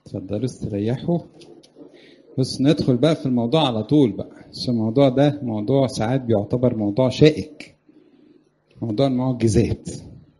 اتفضلوا استريحوا بص ندخل بقى في الموضوع على طول بقى عشان الموضوع ده موضوع ساعات بيعتبر موضوع شائك موضوع المعجزات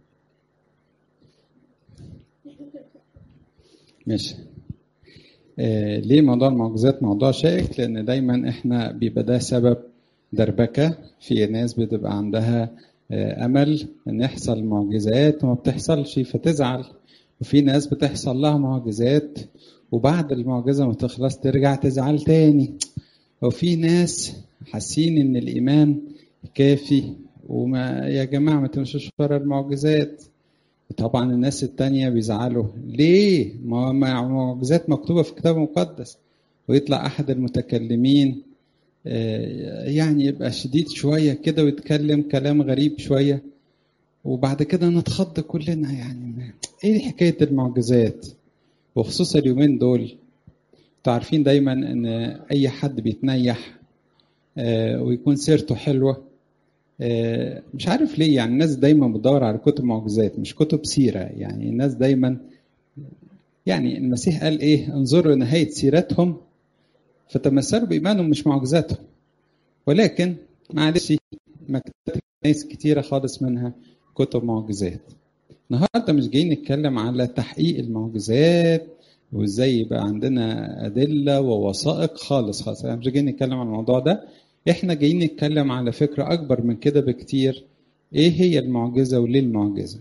ماشي آه ليه موضوع المعجزات موضوع شائك لان دايما احنا بيبقى ده سبب دربكه في ناس بتبقى عندها آه امل ان يحصل معجزات وما بتحصلش فتزعل وفي ناس بتحصل لها معجزات وبعد المعجزه ما تخلص ترجع تزعل تاني وفي ناس حاسين ان الايمان كافي وما يا جماعه ما تمشوش ورا المعجزات طبعا الناس التانية بيزعلوا ليه ما معجزات مكتوبة في الكتاب المقدس ويطلع أحد المتكلمين يعني يبقى شديد شوية كده ويتكلم كلام غريب شوية وبعد كده نتخض كلنا يعني ايه حكاية المعجزات وخصوصا اليومين دول انتوا عارفين دايما ان اي حد بيتنيح ويكون سيرته حلوه مش عارف ليه يعني الناس دايما بتدور على كتب معجزات مش كتب سيره يعني الناس دايما يعني المسيح قال ايه انظروا نهايه سيرتهم فتمثلوا بايمانهم مش معجزاتهم ولكن معلش مكتبات ناس كتيره خالص منها كتب معجزات النهارده مش جايين نتكلم على تحقيق المعجزات وازاي يبقى عندنا ادله ووثائق خالص خالص احنا مش جايين نتكلم عن الموضوع ده احنا جايين نتكلم على فكره اكبر من كده بكتير ايه هي المعجزه وليه المعجزه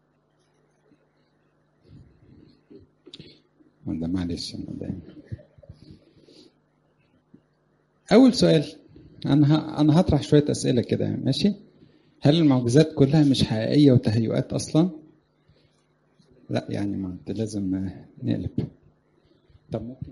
ده معلش انا دايما اول سؤال انا انا هطرح شويه اسئله كده ماشي هل المعجزات كلها مش حقيقيه وتهيؤات اصلا لا يعني ما انت لازم نقلب طب ممكن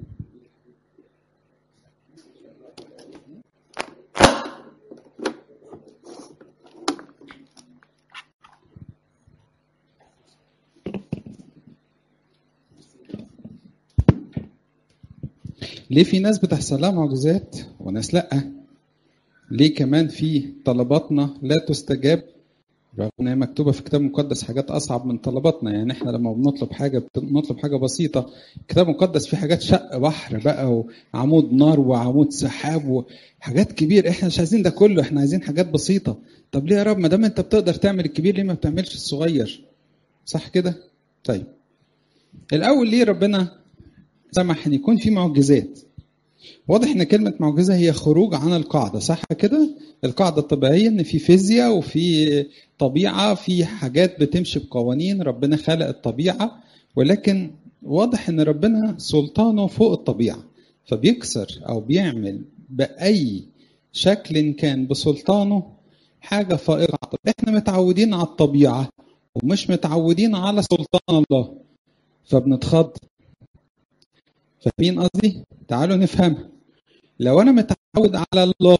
ليه في ناس بتحصل لها معجزات وناس لا ليه كمان في طلباتنا لا تستجاب رغم ان هي مكتوبه في الكتاب المقدس حاجات اصعب من طلباتنا يعني احنا لما بنطلب حاجه بنطلب حاجه بسيطه الكتاب المقدس فيه حاجات شق بحر بقى وعمود نار وعمود سحاب وحاجات كبير احنا مش عايزين ده كله احنا عايزين حاجات بسيطه طب ليه يا رب ما دام انت بتقدر تعمل الكبير ليه ما بتعملش الصغير صح كده طيب الاول ليه ربنا سمح ان يكون في معجزات واضح ان كلمه معجزه هي خروج عن القاعده صح كده القاعده الطبيعيه ان في فيزياء وفي طبيعه في حاجات بتمشي بقوانين ربنا خلق الطبيعه ولكن واضح ان ربنا سلطانه فوق الطبيعه فبيكسر او بيعمل باي شكل كان بسلطانه حاجه فائقه احنا متعودين على الطبيعه ومش متعودين على سلطان الله فبنتخض فاهمين قصدي؟ تعالوا نفهمها. لو انا متعود على الله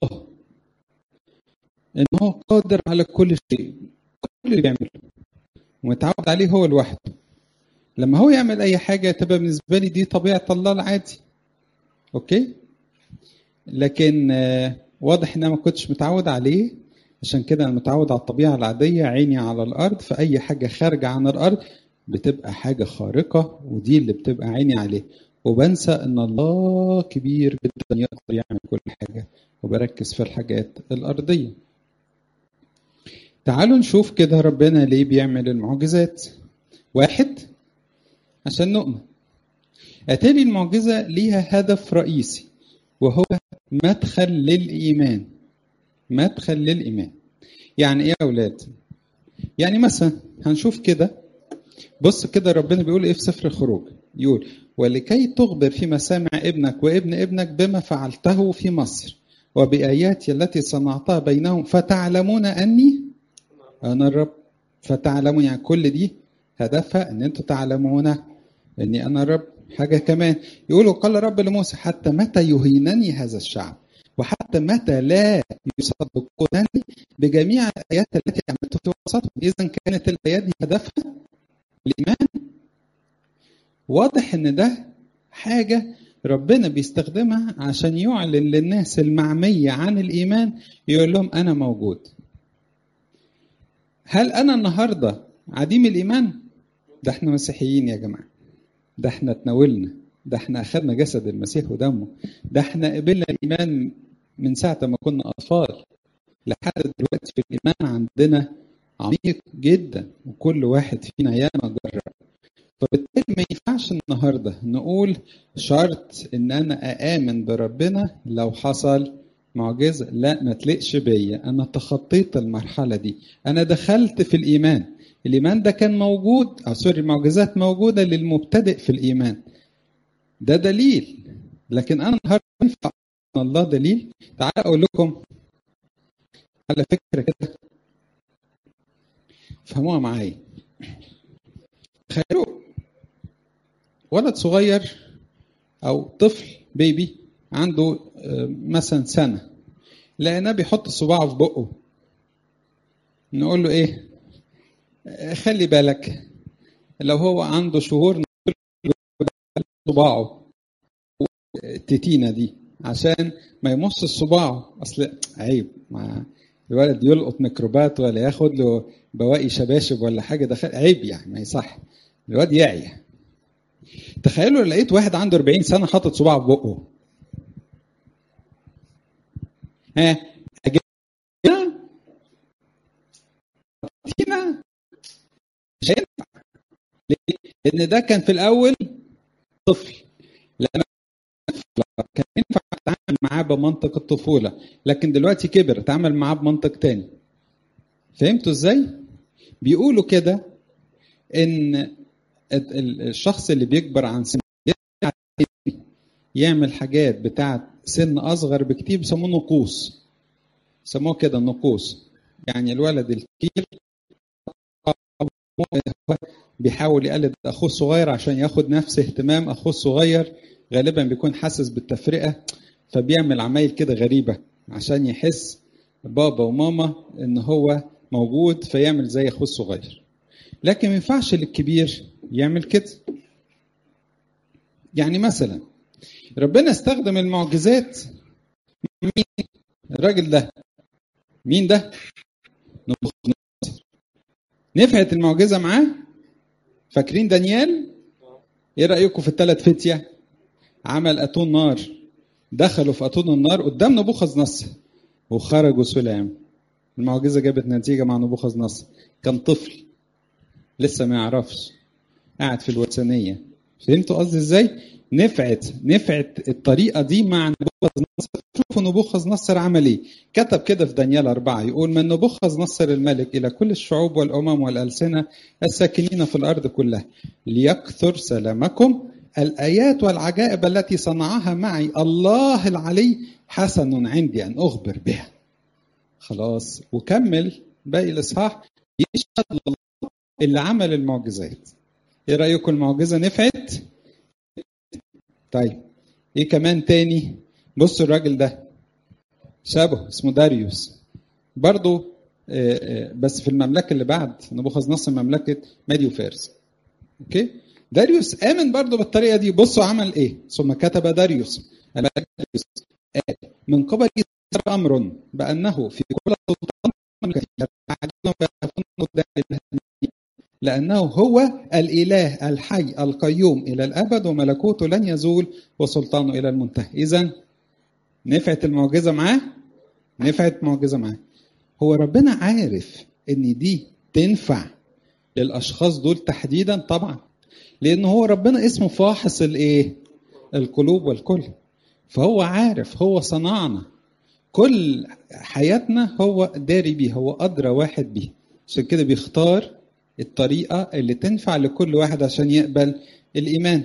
ان هو قادر على كل شيء كل اللي بيعمله ومتعود عليه هو لوحده لما هو يعمل اي حاجه تبقى بالنسبه لي دي طبيعه الله العادي اوكي لكن واضح ان انا ما كنتش متعود عليه عشان كده انا متعود على الطبيعه العاديه عيني على الارض فاي حاجه خارجه عن الارض بتبقى حاجه خارقه ودي اللي بتبقى عيني عليه وبنسى ان الله كبير جدا يقدر يعمل كل حاجه وبركز في الحاجات الارضيه تعالوا نشوف كده ربنا ليه بيعمل المعجزات واحد عشان نؤمن اتاري المعجزه ليها هدف رئيسي وهو مدخل للايمان مدخل للايمان يعني ايه يا اولاد يعني مثلا هنشوف كده بص كده ربنا بيقول ايه في سفر الخروج يقول ولكي تخبر في مسامع ابنك وابن ابنك بما فعلته في مصر وبآياتي التي صنعتها بينهم فتعلمون أني أنا الرب فتعلمون يعني كل دي هدفها أن أنتم تعلمون أني أنا الرب حاجة كمان يقولوا قال رب لموسى حتى متى يهينني هذا الشعب وحتى متى لا يصدقونني بجميع الآيات التي عملت في وسطهم إذا كانت الآيات دي هدفها الإيمان واضح ان ده حاجه ربنا بيستخدمها عشان يعلن للناس المعميه عن الايمان يقول لهم انا موجود هل انا النهارده عديم الايمان ده احنا مسيحيين يا جماعه ده احنا اتناولنا ده احنا اخذنا جسد المسيح ودمه ده احنا قبلنا الايمان من ساعه ما كنا اطفال لحد دلوقتي في الايمان عندنا عميق جدا وكل واحد فينا ياما جرب فبالتالي ما ينفعش النهارده نقول شرط ان انا اامن بربنا لو حصل معجزه لا ما تلقش بيا انا تخطيت المرحله دي انا دخلت في الايمان الايمان ده كان موجود او سوري المعجزات موجوده للمبتدئ في الايمان ده دليل لكن انا النهارده ينفع الله دليل تعال اقول لكم على فكره كده فهموها معايا تخيلوا ولد صغير او طفل بيبي عنده مثلا سنه لقيناه بيحط صباعه في بقه نقول له ايه خلي بالك لو هو عنده شهور صباعه التتينه دي عشان ما يمص صباعه اصل عيب ما الولد يلقط ميكروبات ولا ياخد له بواقي شباشب ولا حاجه ده عيب يعني ما يصح الواد يعيا تخيلوا لقيت واحد عنده 40 سنه حاطط صباعه في بقه ها أجيبنا هنا مش هينفع ليه؟ لأن ده كان في الأول طفل لما كان ينفع اتعامل معاه بمنطق الطفولة لكن دلوقتي كبر اتعامل معاه بمنطق تاني فهمتوا ازاي؟ بيقولوا كده ان الشخص اللي بيكبر عن سن يعمل حاجات بتاعت سن اصغر بكتير بيسموه نقوص سموه كده نقوص يعني الولد الكبير بيحاول يقلد اخوه الصغير عشان ياخد نفس اهتمام اخوه الصغير غالبا بيكون حاسس بالتفرقه فبيعمل عمايل كده غريبه عشان يحس بابا وماما ان هو موجود فيعمل زي اخوه الصغير لكن ما ينفعش للكبير يعمل كده يعني مثلا ربنا استخدم المعجزات مين الراجل ده مين ده نفعت المعجزه معاه فاكرين دانيال ايه رايكم في الثلاث فتيه عمل اتون نار دخلوا في اتون النار قدام نبوخذ نصر وخرجوا سلام المعجزه جابت نتيجه مع نبوخذ نصر كان طفل لسه ما يعرفش قاعد في الوثنيه فهمتوا قصدي ازاي نفعت نفعت الطريقه دي مع نبوخذ نصر شوفوا نبوخذ نصر عمل ايه كتب كده في دانيال أربعة يقول من نبوخذ نصر الملك إلى كل الشعوب والأمم والألسنة الساكنين في الأرض كلها ليكثر سلامكم الآيات والعجائب التي صنعها معي الله العلي حسن عندي أن أخبر بها خلاص وكمل باقي الإصحاح يشهد لله اللي عمل المعجزات ايه رأيكم المعجزة نفعت طيب ايه كمان تاني بصوا الراجل ده شبه اسمه داريوس برضه بس في المملكة اللي بعد نبوخذ نصر مملكة مادي وفارس اوكي داريوس آمن برضه بالطريقة دي بصوا عمل ايه ثم كتب داريوس داريوس من قبل أمر بأنه في كل سلطان لأنه هو الإله الحي القيوم إلى الأبد وملكوته لن يزول وسلطانه إلى المنتهى إذا نفعت المعجزة معاه نفعت معجزة معاه هو ربنا عارف إن دي تنفع للأشخاص دول تحديدا طبعا لأن هو ربنا اسمه فاحص الإيه القلوب والكل فهو عارف هو صنعنا كل حياتنا هو داري بيه هو أدرى واحد بيه عشان كده بيختار الطريقة اللي تنفع لكل واحد عشان يقبل الإيمان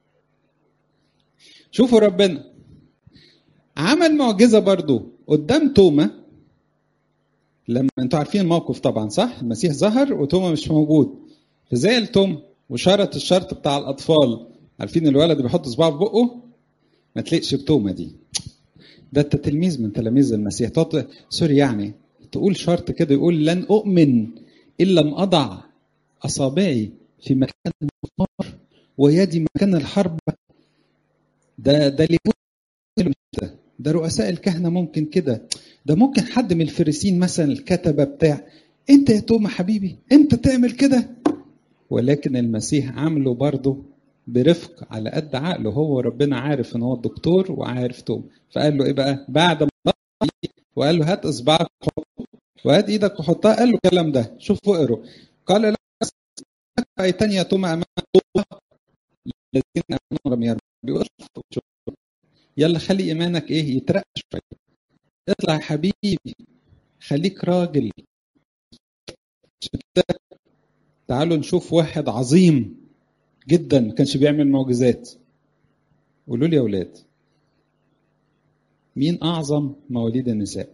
شوفوا ربنا عمل معجزة برضو قدام توما لما انتوا عارفين الموقف طبعا صح المسيح ظهر وتوما مش موجود فزعل توما وشرط الشرط بتاع الأطفال عارفين الولد بيحط صباعه في بقه ما تليقش بتوما دي ده انت تلميذ من تلاميذ المسيح تقعد سوري يعني تقول شرط كده يقول لن أؤمن إن لم أضع أصابعي في مكان المطار ويدي مكان الحرب ده ده ده ده رؤساء الكهنة ممكن كده ده ممكن حد من الفريسين مثلا الكتبة بتاع انت يا توما حبيبي انت تعمل كده ولكن المسيح عامله برضه برفق على قد عقله هو ربنا عارف ان هو الدكتور وعارف توم فقال له ايه بقى بعد ما وقال له هات اصبعك وهات ايدك وحطها قال له الكلام ده شوفوا اقروا قال له رايتني يا توما امام الذين امنوا لم يروا يلا خلي ايمانك ايه يترقى شويه اطلع يا حبيبي خليك راجل تعالوا نشوف واحد عظيم جدا ما كانش بيعمل معجزات قولوا لي يا اولاد مين اعظم مواليد النساء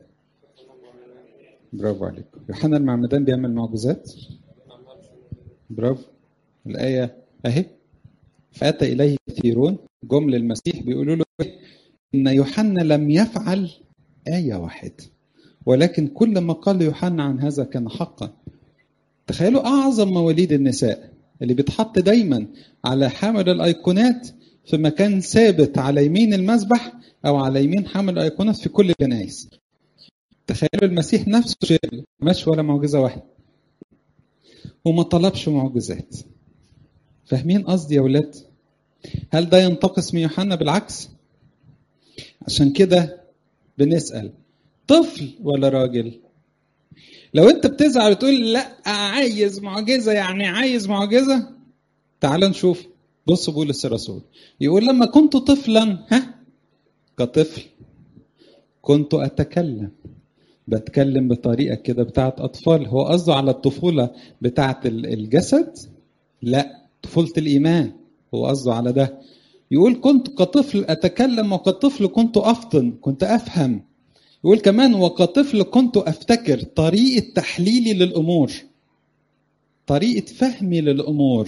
برافو عليكم يوحنا المعمدان بيعمل معجزات برافو الآية أهي فأتى إليه كثيرون جمل المسيح بيقولوا له إن يوحنا لم يفعل آية واحدة ولكن كل ما قال يوحنا عن هذا كان حقا تخيلوا أعظم مواليد النساء اللي بيتحط دايما على حامل الأيقونات في مكان ثابت على يمين المذبح أو على يمين حامل الأيقونات في كل الكنائس تخيلوا المسيح نفسه شيء ماشي ولا معجزة واحدة وما طلبش معجزات فاهمين قصدي يا ولاد هل ده ينتقص من يوحنا بالعكس عشان كده بنسأل طفل ولا راجل لو انت بتزعل وتقول لا عايز معجزة يعني عايز معجزة تعال نشوف بص بولس الرسول يقول لما كنت طفلا ها كطفل كنت أتكلم بتكلم بطريقة كده بتاعت أطفال هو قصده على الطفولة بتاعت الجسد لا طفولة الإيمان هو قصده على ده يقول كنت كطفل أتكلم وكطفل كنت أفطن كنت أفهم يقول كمان وكطفل كنت أفتكر طريقة تحليلي للأمور طريقة فهمي للأمور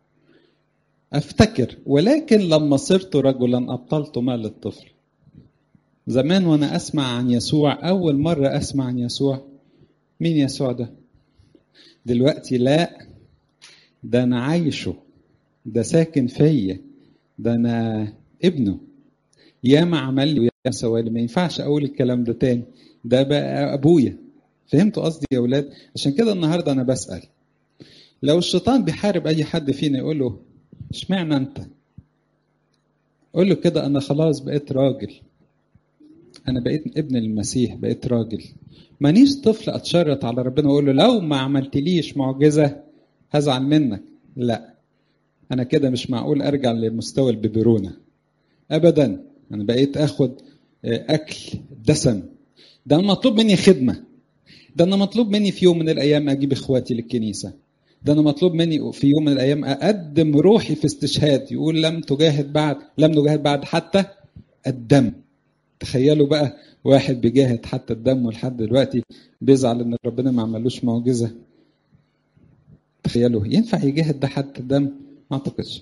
أفتكر ولكن لما صرت رجلا أبطلت ما للطفل زمان وأنا أسمع عن يسوع أول مرة أسمع عن يسوع مين يسوع ده دلوقتي لا ده أنا عايشه ده ساكن فيا ده أنا ابنه ياما عمل لي وياما سوالي ما ينفعش أقول الكلام ده تاني ده بقى أبويا فهمتوا قصدي يا أولاد عشان كده النهاردة أنا بسأل لو الشيطان بيحارب أي حد فينا يقول له اشمعنى أنت قول له كده أنا خلاص بقيت راجل أنا بقيت ابن المسيح بقيت راجل مانيش طفل أتشرط على ربنا وأقول له لو ما عملتليش معجزة هزعل منك لا أنا كده مش معقول أرجع لمستوى البيبرونة أبدا أنا بقيت أخد أكل دسم ده أنا مطلوب مني خدمة ده أنا مطلوب مني في يوم من الأيام أجيب إخواتي للكنيسة ده أنا مطلوب مني في يوم من الأيام أقدم روحي في استشهاد يقول لم تجاهد بعد لم نجاهد بعد حتى الدم تخيلوا بقى واحد بيجاهد حتى الدم ولحد دلوقتي بيزعل ان ربنا ما عملوش معجزه تخيلوا ينفع يجاهد ده حتى الدم ما اعتقدش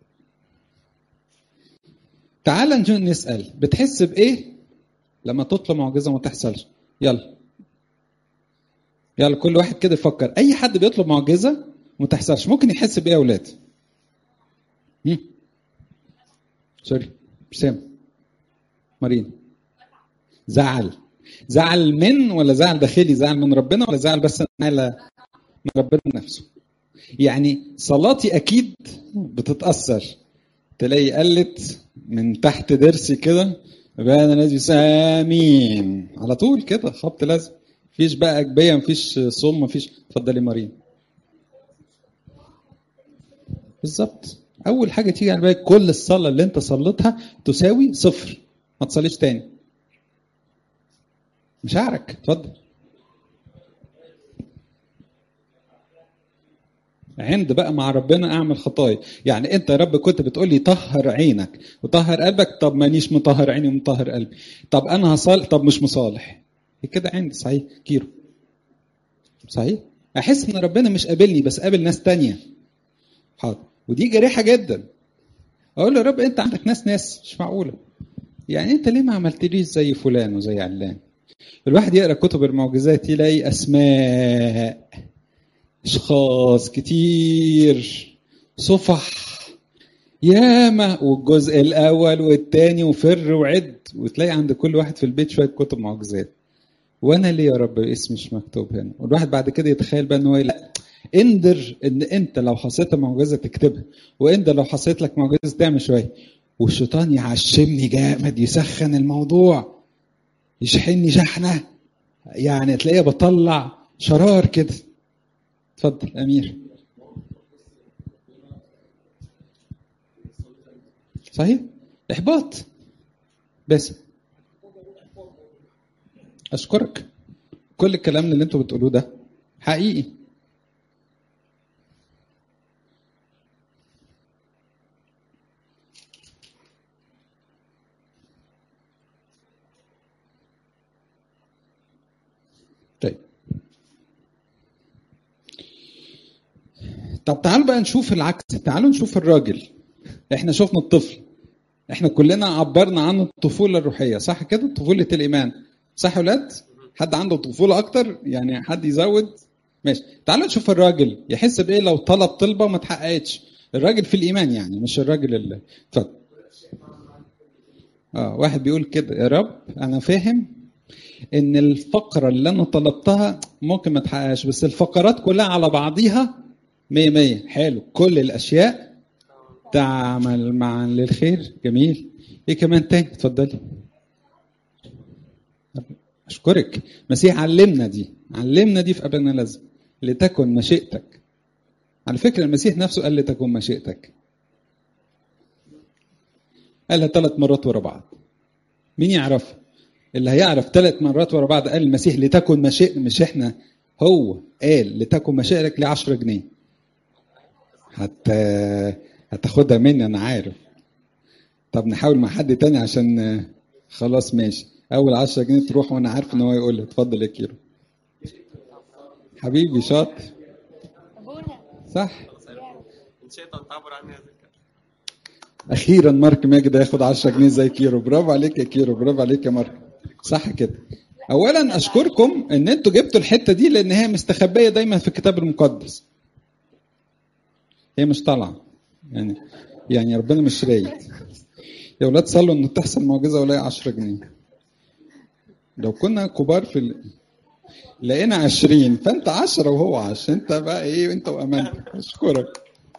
تعال نسال بتحس بايه لما تطلب معجزه وما تحصلش يلا يلا كل واحد كده يفكر اي حد بيطلب معجزه وما تحصلش ممكن يحس بايه يا اولاد سوري سام مارين زعل زعل من ولا زعل داخلي زعل من ربنا ولا زعل بس على من ربنا نفسه يعني صلاتي اكيد بتتاثر تلاقي قلت من تحت ضرسي كده بقى انا لازم امين على طول كده خبط لازم مفيش بقى اجبيه مفيش صوم مفيش اتفضلي مارين بالظبط اول حاجه تيجي على بالك كل الصلاه اللي انت صليتها تساوي صفر ما تصليش تاني مشاعرك اتفضل عند بقى مع ربنا اعمل خطايا يعني انت يا رب كنت بتقول لي طهر عينك وطهر قلبك طب مانيش مطهر عيني ومطهر قلبي طب انا هصالح طب مش مصالح كده عندي صحيح كيرو صحيح احس ان ربنا مش قابلني بس قابل ناس تانية حاضر ودي جريحه جدا اقول له يا رب انت عندك ناس ناس مش معقوله يعني انت ليه ما عملتليش زي فلان وزي علان الواحد يقرا كتب المعجزات يلاقي اسماء اشخاص كتير صفح ياما والجزء الاول والثاني وفر وعد وتلاقي عند كل واحد في البيت شويه كتب معجزات وانا ليه يا رب اسمي مش مكتوب هنا والواحد بعد كده يتخيل بقى ان هو لا اندر ان انت لو حصلت معجزه تكتبها وانت لو حصلت لك معجزه تعمل شويه والشيطان يعشمني جامد يسخن الموضوع يشحنني شحنه يعني تلاقيه بطلع شرار كده اتفضل امير صحيح احباط بس اشكرك كل الكلام اللي انتوا بتقولوه ده حقيقي طيب طب تعالوا بقى نشوف العكس تعالوا نشوف الراجل احنا شفنا الطفل احنا كلنا عبرنا عن الطفوله الروحيه صح كده طفوله الايمان صح يا ولاد حد عنده طفوله اكتر يعني حد يزود ماشي تعالوا نشوف الراجل يحس بايه لو طلب طلبه وما اتحققتش الراجل في الايمان يعني مش الراجل اللي اتفضل اه واحد بيقول كده يا رب انا فاهم ان الفقره اللي انا طلبتها ممكن ما تحققش بس الفقرات كلها على بعضيها مية مية حلو كل الاشياء تعمل معا للخير جميل ايه كمان تاني اتفضلي اشكرك مسيح علمنا دي علمنا دي في ابانا لازم لتكن مشيئتك على فكره المسيح نفسه قال لتكن مشيئتك قالها ثلاث مرات ورا بعض مين يعرف اللي هيعرف ثلاث مرات ورا بعض قال المسيح لتكن مشيئة مش احنا هو قال لتكن مشيئتك ل 10 جنيه حتى هتاخدها مني انا عارف طب نحاول مع حد تاني عشان خلاص ماشي اول 10 جنيه تروح وانا عارف ان هو يقول لي اتفضل يا كيرو حبيبي شاطر صح اخيرا مارك ماجد هياخد 10 جنيه زي كيرو برافو عليك يا كيرو برافو عليك يا مارك صح كده اولا اشكركم ان انتوا جبتوا الحته دي لان هي مستخبيه دايما في الكتاب المقدس هي مش طالعه يعني يعني ربنا مش رايد يا ولاد صلوا ان تحصل معجزه ولا 10 جنيه لو كنا كبار في ال... لقينا 20 فانت 10 وهو 10 انت بقى ايه انت وامان اشكرك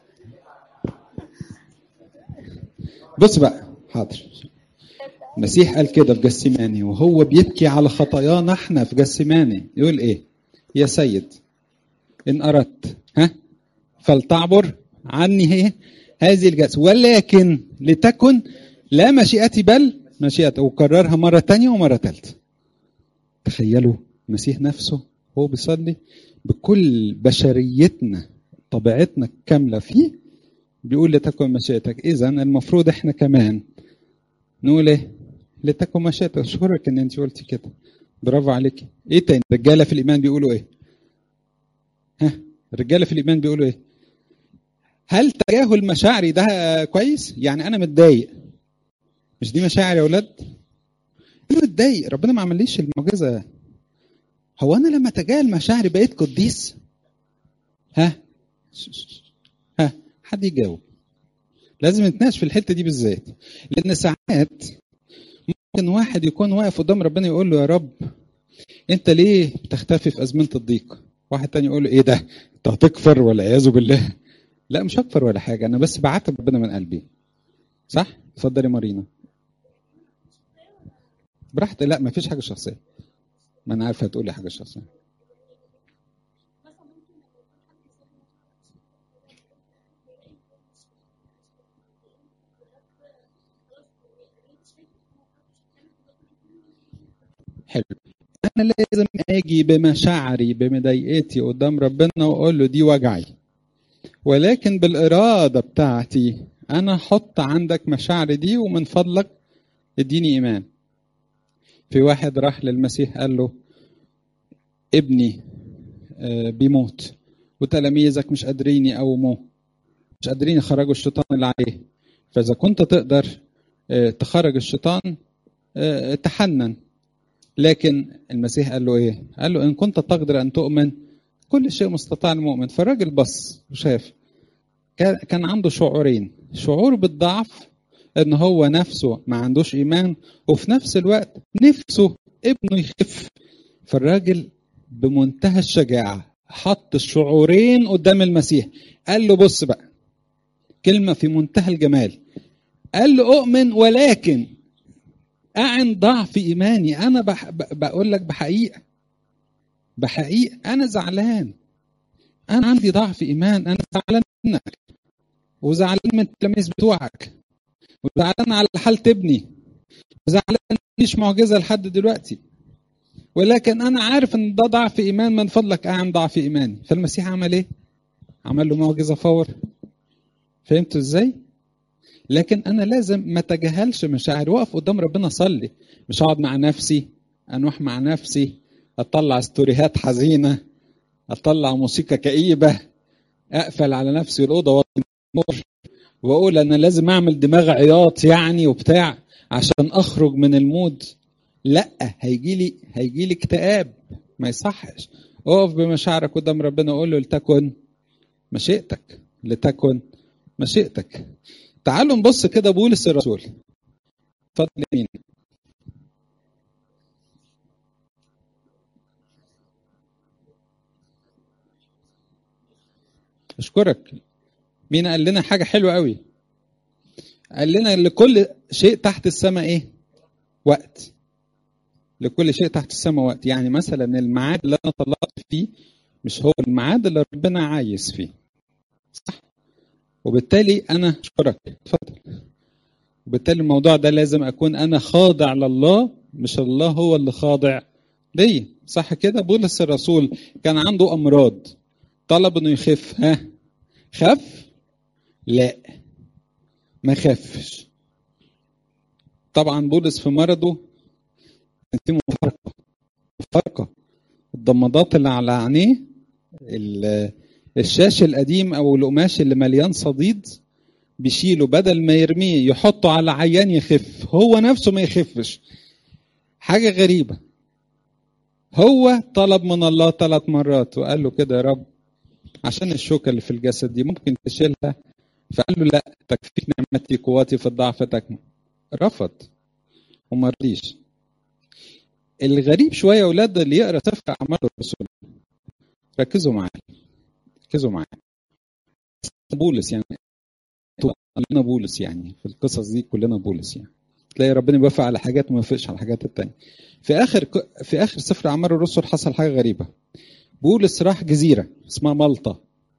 بص بقى حاضر المسيح قال كده في جسيماني وهو بيبكي على خطايانا احنا في جسيماني يقول ايه يا سيد ان اردت ها فلتعبر عني هي هذه الجلسه ولكن لتكن لا مشيئتي بل مشيئتك وكررها مره ثانيه ومره ثالثه تخيلوا المسيح نفسه هو بيصلي بكل بشريتنا طبيعتنا الكامله فيه بيقول لتكن مشيئتك اذا المفروض احنا كمان نقول ايه لتكن مشيئتك اشكرك ان انت قلتي كده برافو عليك ايه تاني الرجاله في الايمان بيقولوا ايه ها الرجاله في الايمان بيقولوا ايه هل تجاهل مشاعري ده كويس يعني انا متضايق مش دي مشاعر يا اولاد انا متضايق ربنا ما عمليش المعجزه هو انا لما اتجاهل مشاعري بقيت قديس ها ها حد يجاوب لازم نتناقش في الحته دي بالذات لان ساعات ممكن واحد يكون واقف قدام ربنا يقول له يا رب انت ليه بتختفي في ازمنه الضيق واحد تاني يقول له ايه ده انت هتكفر والعياذ بالله لا مش هكفر ولا حاجه انا بس بعاتب ربنا من قلبي صح اتفضلي مارينا براحتك لا ما فيش حاجه شخصيه ما انا عارف هتقولي حاجه شخصيه حلو انا لازم اجي بمشاعري بمضايقتي قدام ربنا واقول له دي وجعي ولكن بالاراده بتاعتي انا احط عندك مشاعري دي ومن فضلك اديني ايمان في واحد راح للمسيح قال له ابني بيموت وتلاميذك مش قادرين يقوموه مش قادرين يخرجوا الشيطان اللي عليه فاذا كنت تقدر تخرج الشيطان تحنن لكن المسيح قال له ايه قال له ان كنت تقدر ان تؤمن كل شيء مستطاع المؤمن فالراجل بص وشاف كان عنده شعورين شعور بالضعف ان هو نفسه ما عندوش ايمان وفي نفس الوقت نفسه ابنه يخف فالراجل بمنتهى الشجاعه حط الشعورين قدام المسيح قال له بص بقى كلمة في منتهى الجمال قال له أؤمن ولكن أعن ضعف إيماني أنا بح... بقول لك بحقيقة بحقيقة أنا زعلان أنا عندي ضعف إيمان أنا زعلان منك وزعلان من التلاميذ بتوعك وزعلان على حالة ابني وزعلان مفيش معجزة لحد دلوقتي ولكن أنا عارف إن ده ضعف إيمان من فضلك أعن ضعف إيماني فالمسيح عمل إيه؟ عمل له معجزة فور فهمتوا إزاي؟ لكن أنا لازم ما تجاهلش مشاعري وقف قدام ربنا صلي مش أقعد مع نفسي أنوح مع نفسي أطلع ستوريهات حزينة أطلع موسيقى كئيبة أقفل على نفسي الأوضة وأقول أنا لازم أعمل دماغ عياط يعني وبتاع عشان أخرج من المود لا هيجي لي هيجي لي اكتئاب ما يصحش اقف بمشاعرك قدام ربنا وقول له لتكن مشيئتك لتكن مشيئتك تعالوا نبص كده بولس الرسول اتفضل مين اشكرك مين قال لنا حاجه حلوه قوي قال لنا لكل شيء تحت السماء ايه وقت لكل شيء تحت السماء وقت يعني مثلا الميعاد اللي انا طلعت فيه مش هو الميعاد اللي ربنا عايز فيه صح وبالتالي انا اشكرك اتفضل وبالتالي الموضوع ده لازم اكون انا خاضع لله مش الله هو اللي خاضع ليا صح كده بولس الرسول كان عنده امراض طلب انه يخف ها خف لا ما خفش طبعا بولس في مرضه كان في مفارقه مفارقه الضمادات اللي على عينيه الشاش القديم او القماش اللي مليان صديد بيشيله بدل ما يرميه يحطه على عيان يخف هو نفسه ما يخفش حاجه غريبه هو طلب من الله ثلاث مرات وقال له كده يا رب عشان الشوكه اللي في الجسد دي ممكن تشيلها فقال له لا تكفيك نعمتي قوتي في الضعف تكمل رفض وما رضيش الغريب شويه يا اولاد اللي يقرا سفر اعمال الرسل ركزوا معايا ركزوا معايا بولس يعني كلنا بولس يعني في القصص دي كلنا بولس يعني تلاقي ربنا بيوافق على حاجات وما يوافقش على الحاجات التانية في اخر في اخر سفر اعمال الرسل حصل حاجه غريبه بولس راح جزيره اسمها مالطا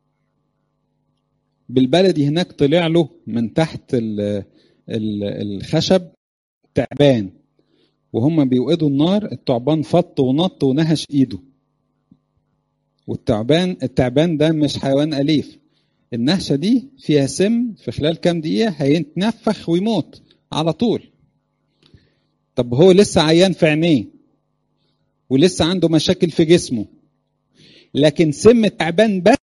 بالبلدي هناك طلع له من تحت ال ال الخشب تعبان وهم بيوقدوا النار التعبان فط ونط ونهش ايده والتعبان التعبان ده مش حيوان اليف النهشه دي فيها سم في خلال كام دقيقه هيتنفخ ويموت على طول طب هو لسه عيان في عينيه ولسه عنده مشاكل في جسمه لكن سم التعبان بس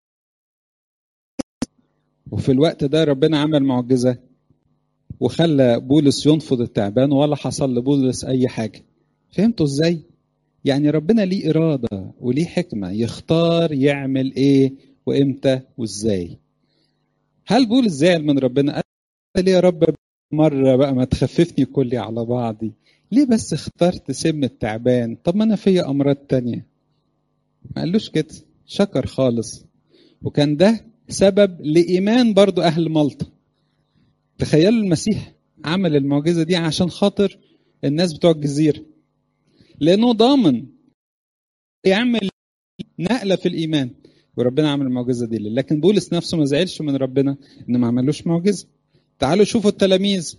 وفي الوقت ده ربنا عمل معجزه وخلى بولس ينفض التعبان ولا حصل لبولس اي حاجه فهمتوا ازاي يعني ربنا ليه اراده وليه حكمه يختار يعمل ايه وامتى وازاي هل بولس زعل من ربنا قال ليه يا رب مره بقى ما تخففني كلي على بعضي ليه بس اخترت سم التعبان طب ما انا فيا امراض تانية ما قالوش كده شكر خالص وكان ده سبب لايمان برضو اهل مالطا تخيلوا المسيح عمل المعجزه دي عشان خاطر الناس بتوع الجزيره لانه ضامن يعمل نقله في الايمان وربنا عمل المعجزه دي لكن بولس نفسه ما زعلش من ربنا ان ما عملوش معجزه تعالوا شوفوا التلاميذ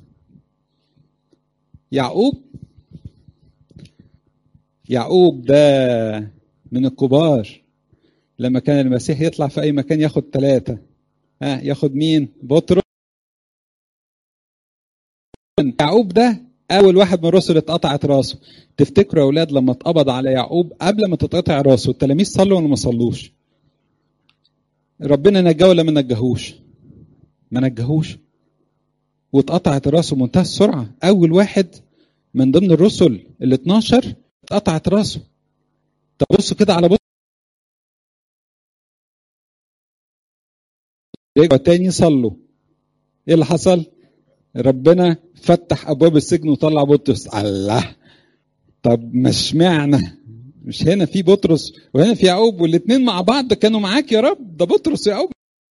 يعقوب يعقوب ده من الكبار لما كان المسيح يطلع في اي مكان ياخد ثلاثه ها ياخد مين بطرس يعقوب ده اول واحد من الرسل اتقطعت راسه تفتكروا يا اولاد لما اتقبض على يعقوب قبل ما تتقطع راسه التلاميذ صلوا ولا ما صلوش ربنا نجاه ولا ما نجاهوش ما نجاهوش واتقطعت راسه بمنتهى السرعه اول واحد من ضمن الرسل ال 12 اتقطعت راسه طب بصوا كده على بص رجعوا تاني صلوا ايه اللي حصل ربنا فتح ابواب السجن وطلع بطرس الله طب مش معنى مش هنا في بطرس وهنا في يعقوب والاثنين مع بعض كانوا معاك يا رب ده بطرس ويعقوب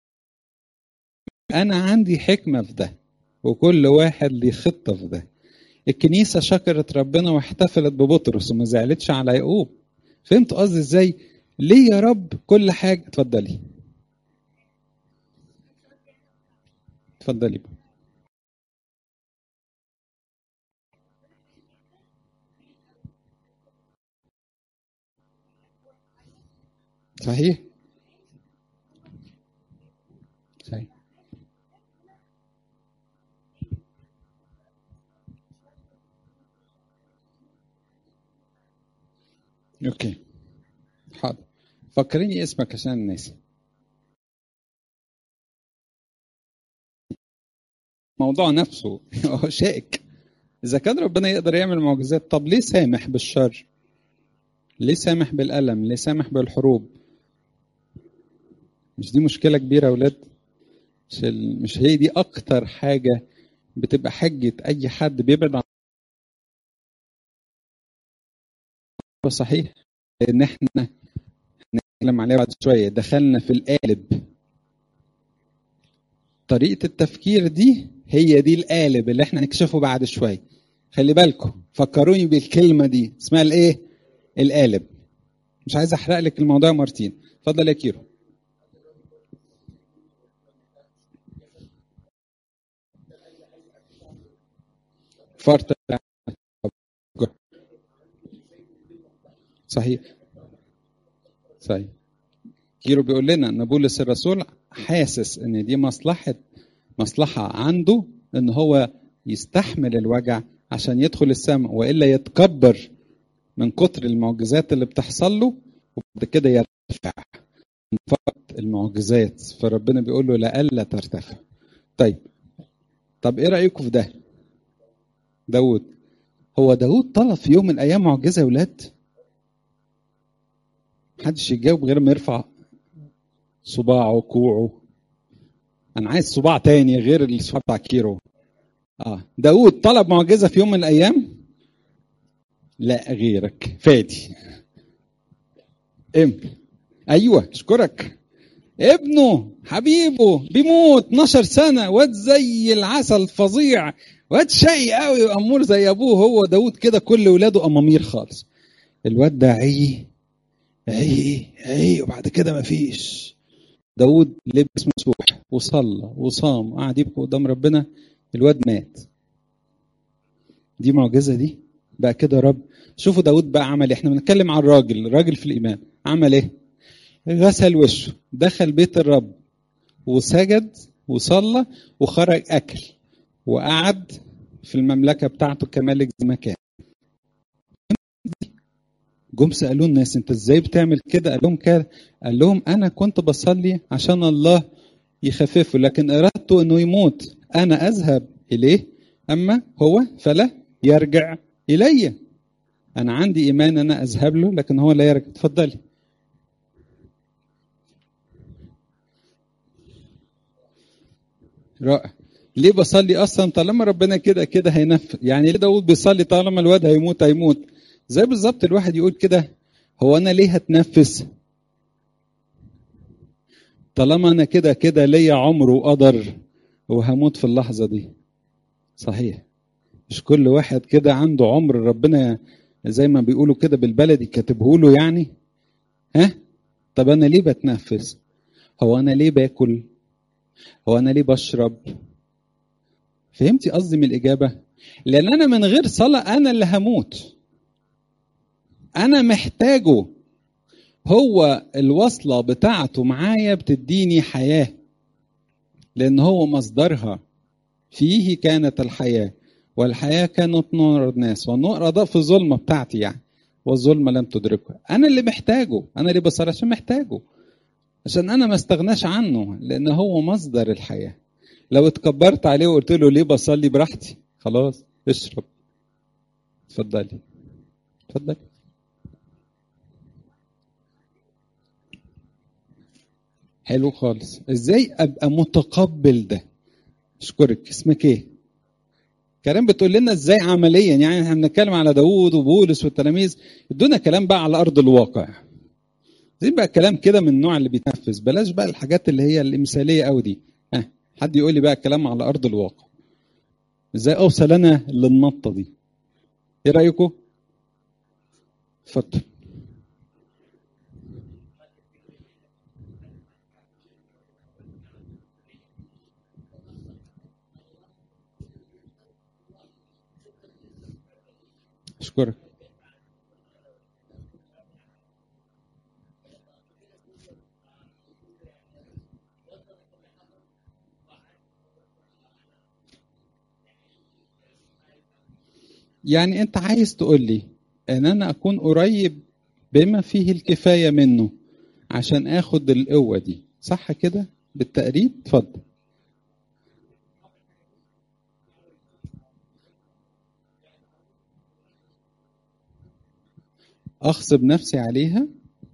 انا عندي حكمه في ده وكل واحد ليه خطه في ده الكنيسه شكرت ربنا واحتفلت ببطرس وما زعلتش على يعقوب فهمت قصدي ازاي ليه يا رب كل حاجه اتفضلي اتفضلي صحيح صحيح اوكي حاضر فكريني اسمك عشان الناس الموضوع نفسه هو شائك اذا كان ربنا يقدر يعمل معجزات طب ليه سامح بالشر ليه سامح بالالم ليه سامح بالحروب مش دي مشكله كبيره يا اولاد مش, مش هي دي اكتر حاجه بتبقى حجه اي حد بيبعد عن صحيح ان احنا هنتكلم عليها بعد شويه دخلنا في القالب طريقه التفكير دي هي دي القالب اللي احنا هنكشفه بعد شويه خلي بالكم فكروني بالكلمه دي اسمها الايه القالب مش عايز احرق لك الموضوع مرتين اتفضل يا كيرو فرط صحيح صحيح كيرو بيقول لنا ان بولس الرسول حاسس ان دي مصلحه مصلحه عنده ان هو يستحمل الوجع عشان يدخل السماء والا يتكبر من كتر المعجزات اللي بتحصل له وبعد كده يرتفع من فقط المعجزات فربنا بيقول له لألا ترتفع طيب طب ايه رأيكم في ده داود هو داود طلب في يوم من الايام معجزه يا ولاد محدش يجاوب غير ما يرفع صباعه كوعه انا عايز صباع تاني غير الصباع بتاع كيرو اه داود طلب معجزه في يوم من الايام لا غيرك فادي ام ايوه اشكرك ابنه حبيبه بيموت 12 سنه واد زي العسل فظيع واد شقي قوي وامور زي ابوه هو داود كده كل ولاده امامير خالص الواد ده عي عي عي وبعد كده مفيش داود لبس مسوح وصلى وصام وقعد يبكي قدام ربنا الواد مات دي معجزه دي بقى كده رب شوفوا داود بقى عمل ايه احنا بنتكلم عن الراجل الراجل في الايمان عمل ايه غسل وشه دخل بيت الرب وسجد وصلى وخرج اكل وقعد في المملكه بتاعته كملك زي ما كان جم سالوه الناس انت ازاي بتعمل كده قال لهم كده قال لهم انا كنت بصلي عشان الله يخففه لكن ارادته انه يموت انا اذهب اليه اما هو فلا يرجع الي انا عندي ايمان انا اذهب له لكن هو لا يرجع اتفضلي رائع ليه بصلي اصلا طالما ربنا كده كده هينفذ يعني ليه داود بيصلي طالما الواد هيموت هيموت زي بالظبط الواحد يقول كده هو انا ليه هتنفس طالما انا كده كده ليا عمر وقدر وهموت في اللحظه دي صحيح مش كل واحد كده عنده عمر ربنا زي ما بيقولوا كده بالبلدي كاتبه له يعني ها طب انا ليه بتنفس هو انا ليه باكل هو انا ليه بشرب فهمتي قصدي من الاجابه لان انا من غير صلاه انا اللي هموت انا محتاجه هو الوصله بتاعته معايا بتديني حياه لان هو مصدرها فيه كانت الحياه والحياه كانت نور الناس والنور ده في الظلمه بتاعتي يعني والظلمه لم تدركه انا اللي محتاجه انا اللي بصر عشان محتاجه عشان انا ما استغناش عنه لان هو مصدر الحياه لو اتكبرت عليه وقلت له ليه بصلي براحتي خلاص اشرب اتفضلي اتفضلي حلو خالص ازاي ابقى متقبل ده اشكرك اسمك ايه كلام بتقول لنا ازاي عمليا يعني احنا بنتكلم على داوود وبولس والتلاميذ ادونا كلام بقى على ارض الواقع زي بقى كلام كده من النوع اللي بيتنفذ بلاش بقى الحاجات اللي هي المثاليه قوي دي ها حد يقول لي بقى كلام على ارض الواقع ازاي اوصل انا للنطه دي ايه رايكم اتفضل اشكرك يعني انت عايز تقول لي ان انا اكون قريب بما فيه الكفايه منه عشان اخد القوه دي صح كده بالتقريب اتفضل اغصب نفسي عليها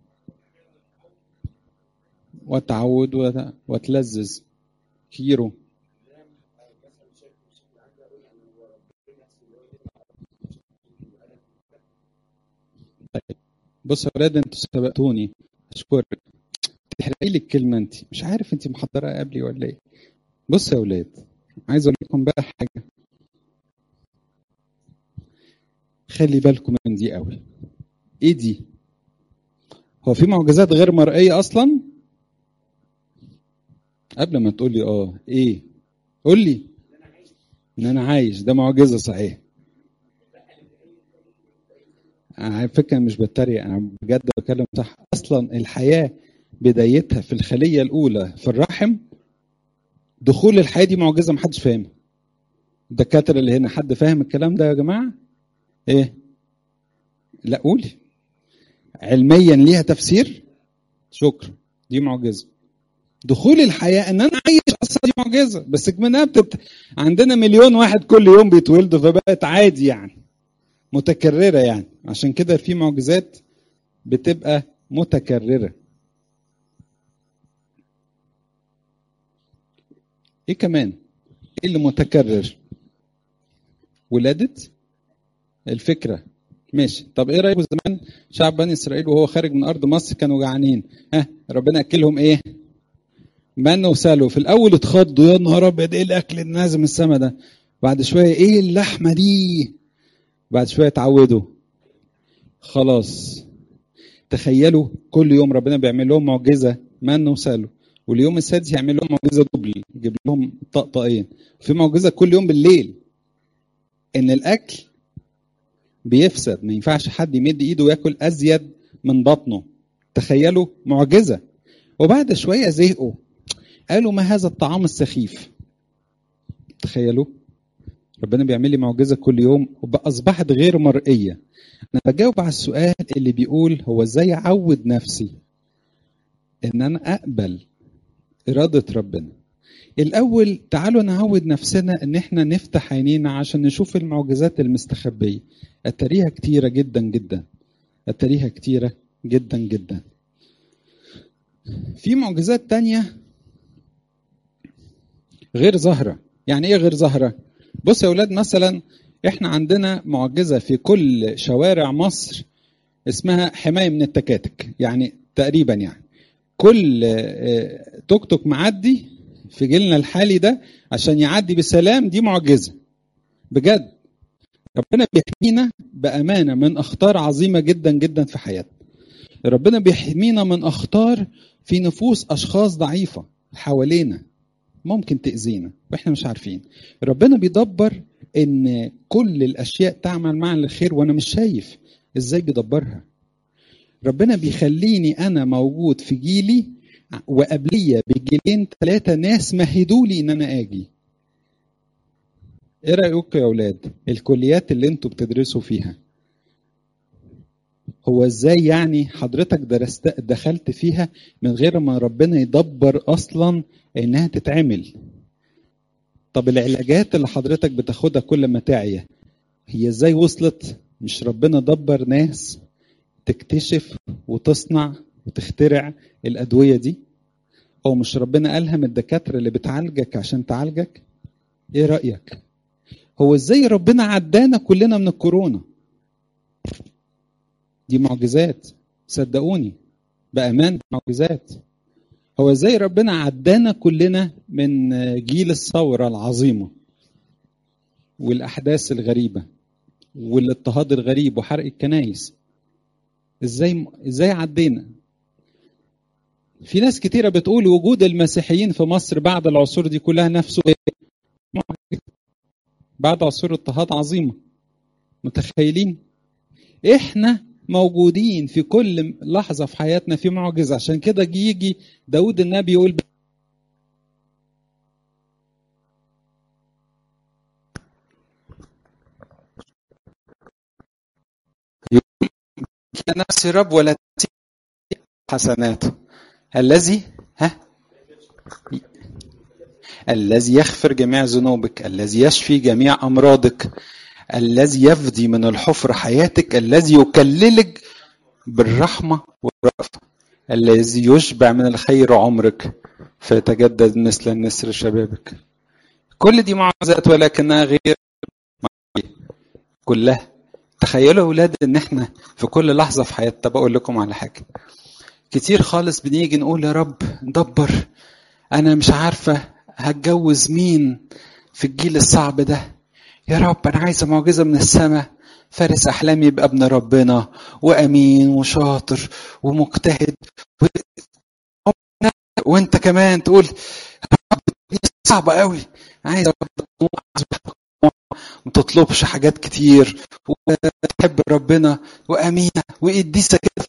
واتعود وت- واتلذذ كيرو طيب بص يا ولاد انتوا سبقتوني اشكرك تحرقي لي الكلمه انت مش عارف انت محضره قبلي ولا ايه بص يا ولاد عايز اقول لكم بقى حاجه خلي بالكم من دي قوي ايه دي هو في معجزات غير مرئيه اصلا قبل ما تقول لي اه ايه قول لي ان انا عايش ده معجزه صحيح أنا على فكره مش بتريق انا بجد بتكلم صح اصلا الحياه بدايتها في الخليه الاولى في الرحم دخول الحياه دي معجزه محدش فاهمها الدكاتره اللي هنا حد فاهم الكلام ده يا جماعه ايه لا قولي علميا ليها تفسير شكرا دي معجزه دخول الحياه ان انا عايش اصلا دي معجزه بس كمنها بتت... عندنا مليون واحد كل يوم بيتولدوا فبقت عادي يعني متكرره يعني عشان كده في معجزات بتبقى متكرره ايه كمان ايه اللي متكرر ولاده الفكره ماشي طب ايه رايكم زمان شعب بني اسرائيل وهو خارج من ارض مصر كانوا جعانين ها ربنا اكلهم ايه من وسالوا في الاول اتخضوا يا نهار ابيض ايه الاكل اللي نازل من السما ده بعد شويه ايه اللحمه دي بعد شويه اتعودوا خلاص تخيلوا كل يوم ربنا بيعمل لهم معجزه من وسالوا واليوم السادس يعمل لهم معجزه دبل يجيب لهم طقطقين في معجزه كل يوم بالليل ان الاكل بيفسد ما ينفعش حد يمد ايده وياكل ازيد من بطنه تخيلوا معجزه وبعد شويه زهقوا قالوا ما هذا الطعام السخيف تخيلوا ربنا بيعمل لي معجزه كل يوم واصبحت غير مرئيه انا بجاوب على السؤال اللي بيقول هو ازاي اعود نفسي ان انا اقبل اراده ربنا الاول تعالوا نعود نفسنا ان احنا نفتح عينينا عشان نشوف المعجزات المستخبيه اتاريها كتيره جدا جدا اتاريها كتيره جدا جدا في معجزات تانية غير ظاهرة يعني ايه غير ظاهرة بص يا اولاد مثلا احنا عندنا معجزة في كل شوارع مصر اسمها حماية من التكاتك يعني تقريبا يعني كل توك توك معدي في جيلنا الحالي ده عشان يعدي بسلام دي معجزة بجد ربنا بيحمينا بأمانة من أخطار عظيمة جدا جدا في حياتنا ربنا بيحمينا من أخطار في نفوس أشخاص ضعيفة حوالينا ممكن تأذينا وإحنا مش عارفين ربنا بيدبر إن كل الأشياء تعمل معا للخير وأنا مش شايف إزاي بيدبرها ربنا بيخليني أنا موجود في جيلي وقبلية بجيلين ثلاثة ناس مهدوا لي إن أنا آجي ايه رايكم يا اولاد الكليات اللي انتوا بتدرسوا فيها هو ازاي يعني حضرتك درست دخلت فيها من غير ما ربنا يدبر اصلا انها تتعمل طب العلاجات اللي حضرتك بتاخدها كل ما تعيا هي ازاي وصلت مش ربنا دبر ناس تكتشف وتصنع وتخترع الادويه دي هو مش ربنا الهم الدكاتره اللي بتعالجك عشان تعالجك ايه رايك هو ازاي ربنا عدانا كلنا من الكورونا دي معجزات صدقوني بامان معجزات هو ازاي ربنا عدانا كلنا من جيل الثوره العظيمه والاحداث الغريبه والاضطهاد الغريب وحرق الكنايس ازاي ازاي عدينا في ناس كتيرة بتقول وجود المسيحيين في مصر بعد العصور دي كلها نفسه بعد عصور اضطهاد عظيمة متخيلين احنا موجودين في كل لحظة في حياتنا في معجزة عشان كده يجي داود النبي يقول نفسي رب ولا حسناته الذي ها الذي يغفر جميع ذنوبك الذي يشفي جميع امراضك الذي يفدي من الحفر حياتك الذي يكللك بالرحمه والرأفه الذي يشبع من الخير عمرك فيتجدد مثل النسر شبابك كل دي معجزات ولكنها غير كلها تخيلوا يا اولاد ان احنا في كل لحظه في حياتنا بقول لكم على حاجه كتير خالص بنيجي نقول يا رب دبر انا مش عارفه هتجوز مين في الجيل الصعب ده يا رب انا عايزه معجزه من السماء فارس احلامي يبقى ابن ربنا وامين وشاطر ومجتهد و... وانت كمان تقول رب صعبه قوي عايز ما تطلبش حاجات كتير وتحب ربنا وامينه وقديسه كده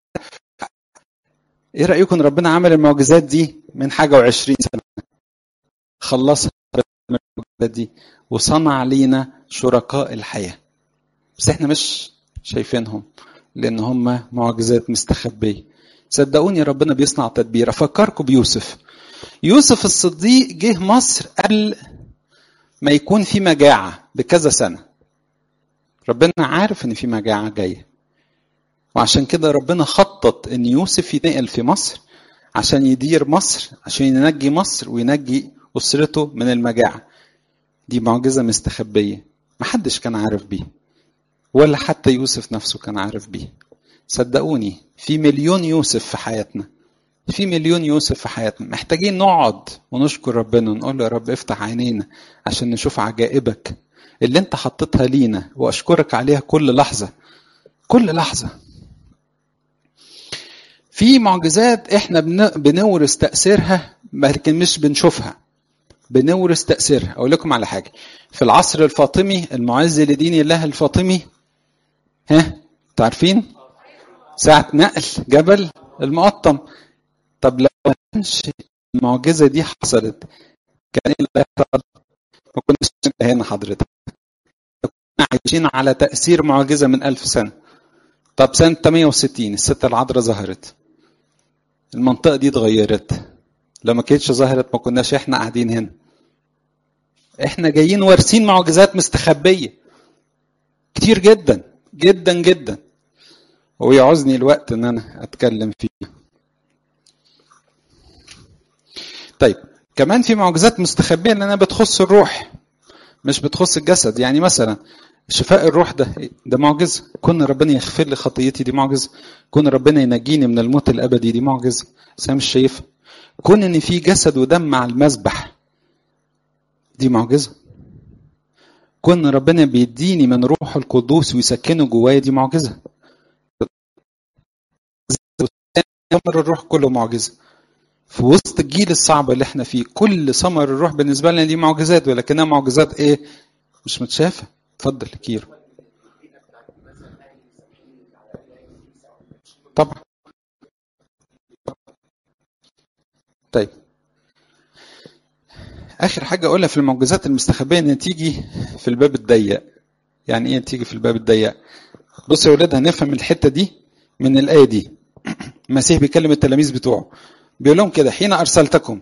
ايه رايكم ربنا عمل المعجزات دي من حاجه وعشرين سنه خلصها من المعجزات دي وصنع لينا شركاء الحياه بس احنا مش شايفينهم لان هم معجزات مستخبيه صدقوني ربنا بيصنع تدبير افكركم بيوسف يوسف الصديق جه مصر قبل ما يكون في مجاعه بكذا سنه ربنا عارف ان في مجاعه جايه وعشان كده ربنا خطط ان يوسف ينقل في مصر عشان يدير مصر عشان ينجي مصر وينجي اسرته من المجاعه دي معجزه مستخبيه محدش كان عارف بيه ولا حتى يوسف نفسه كان عارف بيه صدقوني في مليون يوسف في حياتنا في مليون يوسف في حياتنا محتاجين نقعد ونشكر ربنا ونقول له يا رب افتح عينينا عشان نشوف عجائبك اللي انت حطيتها لينا واشكرك عليها كل لحظه كل لحظه في معجزات احنا بنورث تاثيرها لكن مش بنشوفها بنورث تاثيرها اقول لكم على حاجه في العصر الفاطمي المعز لدين الله الفاطمي ها تعرفين ساعة نقل جبل المقطم طب لو ما كانش المعجزة دي حصلت كان ايه اللي هيحصل؟ ما كناش هنا حضرتك كنا عايشين على تأثير معجزة من ألف سنة طب سنة 160 الست العذراء ظهرت المنطقة دي اتغيرت لو ما كانتش ظهرت ما كناش احنا قاعدين هنا احنا جايين وارثين معجزات مستخبية كتير جدا جدا جدا ويعوزني الوقت ان انا اتكلم فيه طيب كمان في معجزات مستخبية لانها بتخص الروح مش بتخص الجسد يعني مثلا شفاء الروح ده ده معجزه كون ربنا يغفر لي خطيتي دي معجزه كون ربنا ينجيني من الموت الابدي دي معجزه بس انا مش شايفها كون ان في جسد ودم مع المذبح دي معجزه كون ربنا بيديني من روح القدوس ويسكنه جوايا دي معجزه ثمر الروح كله معجزه في وسط الجيل الصعب اللي احنا فيه كل ثمر الروح بالنسبه لنا دي معجزات ولكنها معجزات ايه مش متشافه اتفضل كيرو طبعا طيب اخر حاجه اقولها في المعجزات المستخبيه ان تيجي في الباب الضيق يعني ايه تيجي في الباب الضيق بصوا يا ولاد هنفهم الحته دي من الايه دي المسيح بيكلم التلاميذ بتوعه بيقول لهم كده حين ارسلتكم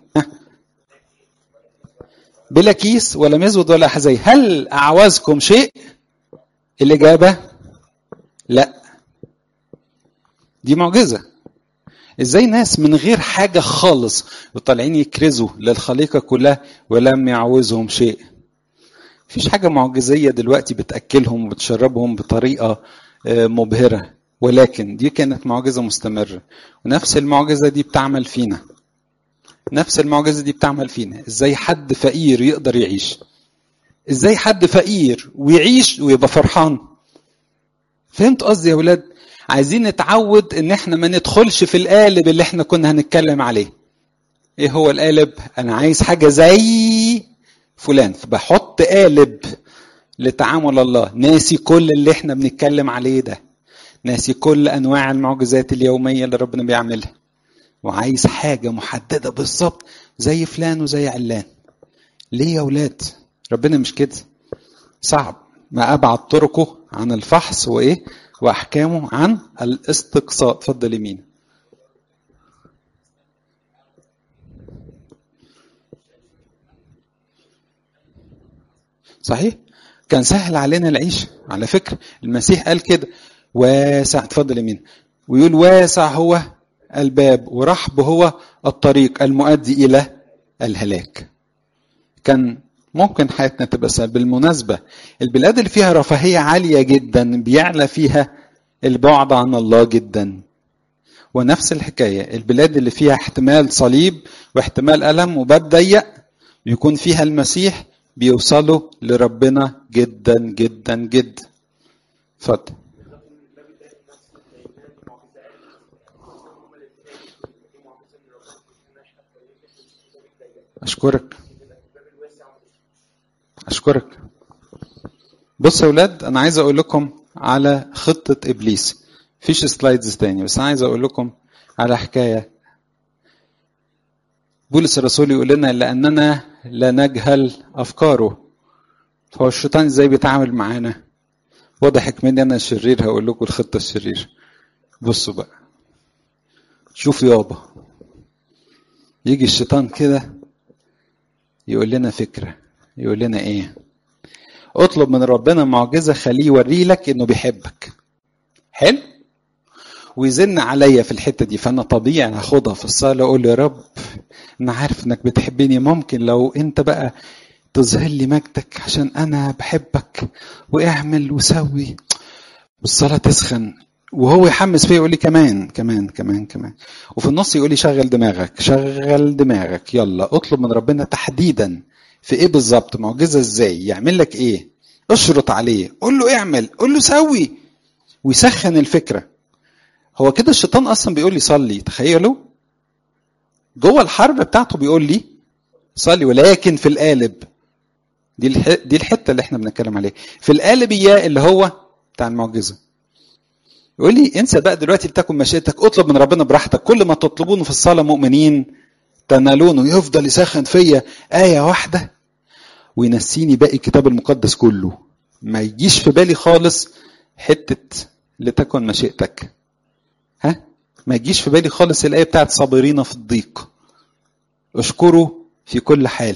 بلا كيس ولا مزود ولا حزي هل اعوزكم شيء الاجابه لا دي معجزه ازاي ناس من غير حاجه خالص وطالعين يكرزوا للخليقه كلها ولم يعوزهم شيء مفيش حاجة معجزية دلوقتي بتأكلهم وبتشربهم بطريقة مبهرة ولكن دي كانت معجزة مستمرة ونفس المعجزة دي بتعمل فينا نفس المعجزة دي بتعمل فينا ازاي حد فقير يقدر يعيش ازاي حد فقير ويعيش ويبقى فرحان فهمت قصدي يا ولاد عايزين نتعود ان احنا ما ندخلش في القالب اللي احنا كنا هنتكلم عليه ايه هو القالب انا عايز حاجه زي فلان فبحط قالب لتعامل الله ناسي كل اللي احنا بنتكلم عليه ده ناسي كل انواع المعجزات اليوميه اللي ربنا بيعملها وعايز حاجه محدده بالظبط زي فلان وزي علان ليه يا ولاد ربنا مش كده صعب ما ابعد طرقه عن الفحص وايه واحكامه عن الاستقصاء اتفضل يمين صحيح كان سهل علينا العيش على فكرة المسيح قال كده واسع اتفضل يمين ويقول واسع هو الباب ورحب هو الطريق المؤدي إلى الهلاك كان ممكن حياتنا تبقى سهل بالمناسبة البلاد اللي فيها رفاهية عالية جدا بيعلى فيها البعد عن الله جدا ونفس الحكاية البلاد اللي فيها احتمال صليب واحتمال ألم وباب ضيق يكون فيها المسيح بيوصلوا لربنا جدا جدا جدا اتفضل اشكرك اشكرك بص يا ولاد انا عايز اقول لكم على خطة ابليس فيش سلايدز تاني بس انا عايز اقول لكم على حكاية بولس الرسول يقول لنا لاننا لا نجهل افكاره فهو الشيطان ازاي بيتعامل معانا وضحك مني انا الشرير هقول لكم الخطة الشرير بصوا بقى شوف يابا يجي الشيطان كده يقول لنا فكرة يقول لنا ايه اطلب من ربنا معجزة خليه يوري لك انه بيحبك حلو ويزن عليا في الحتة دي فانا طبيعي هاخدها في الصلاة اقول يا رب انا عارف انك بتحبني ممكن لو انت بقى تظهر لي مجدك عشان انا بحبك واعمل وسوي والصلاة تسخن وهو يحمس فيا يقول لي كمان كمان كمان كمان وفي النص يقول لي شغل دماغك شغل دماغك يلا اطلب من ربنا تحديدا في ايه بالظبط معجزه ازاي يعمل لك ايه اشرط عليه قول له اعمل قول له سوي ويسخن الفكره هو كده الشيطان اصلا بيقول لي صلي تخيلوا جوه الحرب بتاعته بيقول لي صلي ولكن في القالب دي الح... دي الحته اللي احنا بنتكلم عليها في القالب اياه اللي هو بتاع المعجزه يقول لي انسى بقى دلوقتي لتكن مشيئتك اطلب من ربنا براحتك كل ما تطلبونه في الصلاه مؤمنين تنالونه يفضل يسخن فيا آية واحدة وينسيني باقي الكتاب المقدس كله ما يجيش في بالي خالص حتة لتكن مشيئتك ها ما يجيش في بالي خالص الآية بتاعت صابرين في الضيق اشكروا في كل حال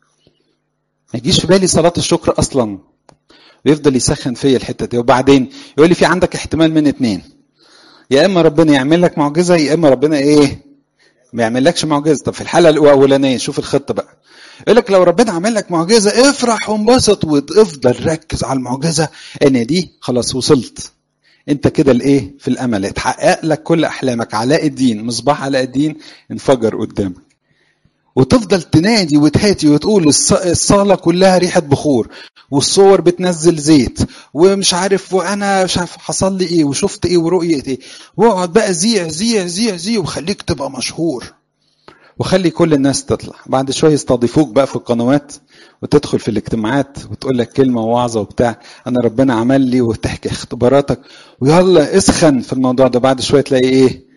ما يجيش في بالي صلاة الشكر أصلا ويفضل يسخن فيا الحتة دي وبعدين يقول لي في عندك احتمال من اتنين يا إما ربنا يعمل لك معجزة يا إما ربنا إيه ما يعملكش معجزه طب في الحاله الاولانيه شوف الخطه بقى يقول لك لو ربنا عمل لك معجزه افرح وانبسط وافضل ركز على المعجزه ان دي خلاص وصلت انت كده الايه في الامل اتحقق لك كل احلامك علاء الدين مصباح علاء الدين انفجر قدامك وتفضل تنادي وتهاتي وتقول الصاله كلها ريحه بخور والصور بتنزل زيت ومش عارف وانا مش عارف حصل لي ايه وشفت ايه ورؤيه ايه واقعد بقى زيع زيع زيع زيع وخليك تبقى مشهور وخلي كل الناس تطلع بعد شويه يستضيفوك بقى في القنوات وتدخل في الاجتماعات وتقول لك كلمه ووعظه وبتاع انا ربنا عمل لي وتحكي اختباراتك ويلا اسخن في الموضوع ده بعد شويه تلاقي ايه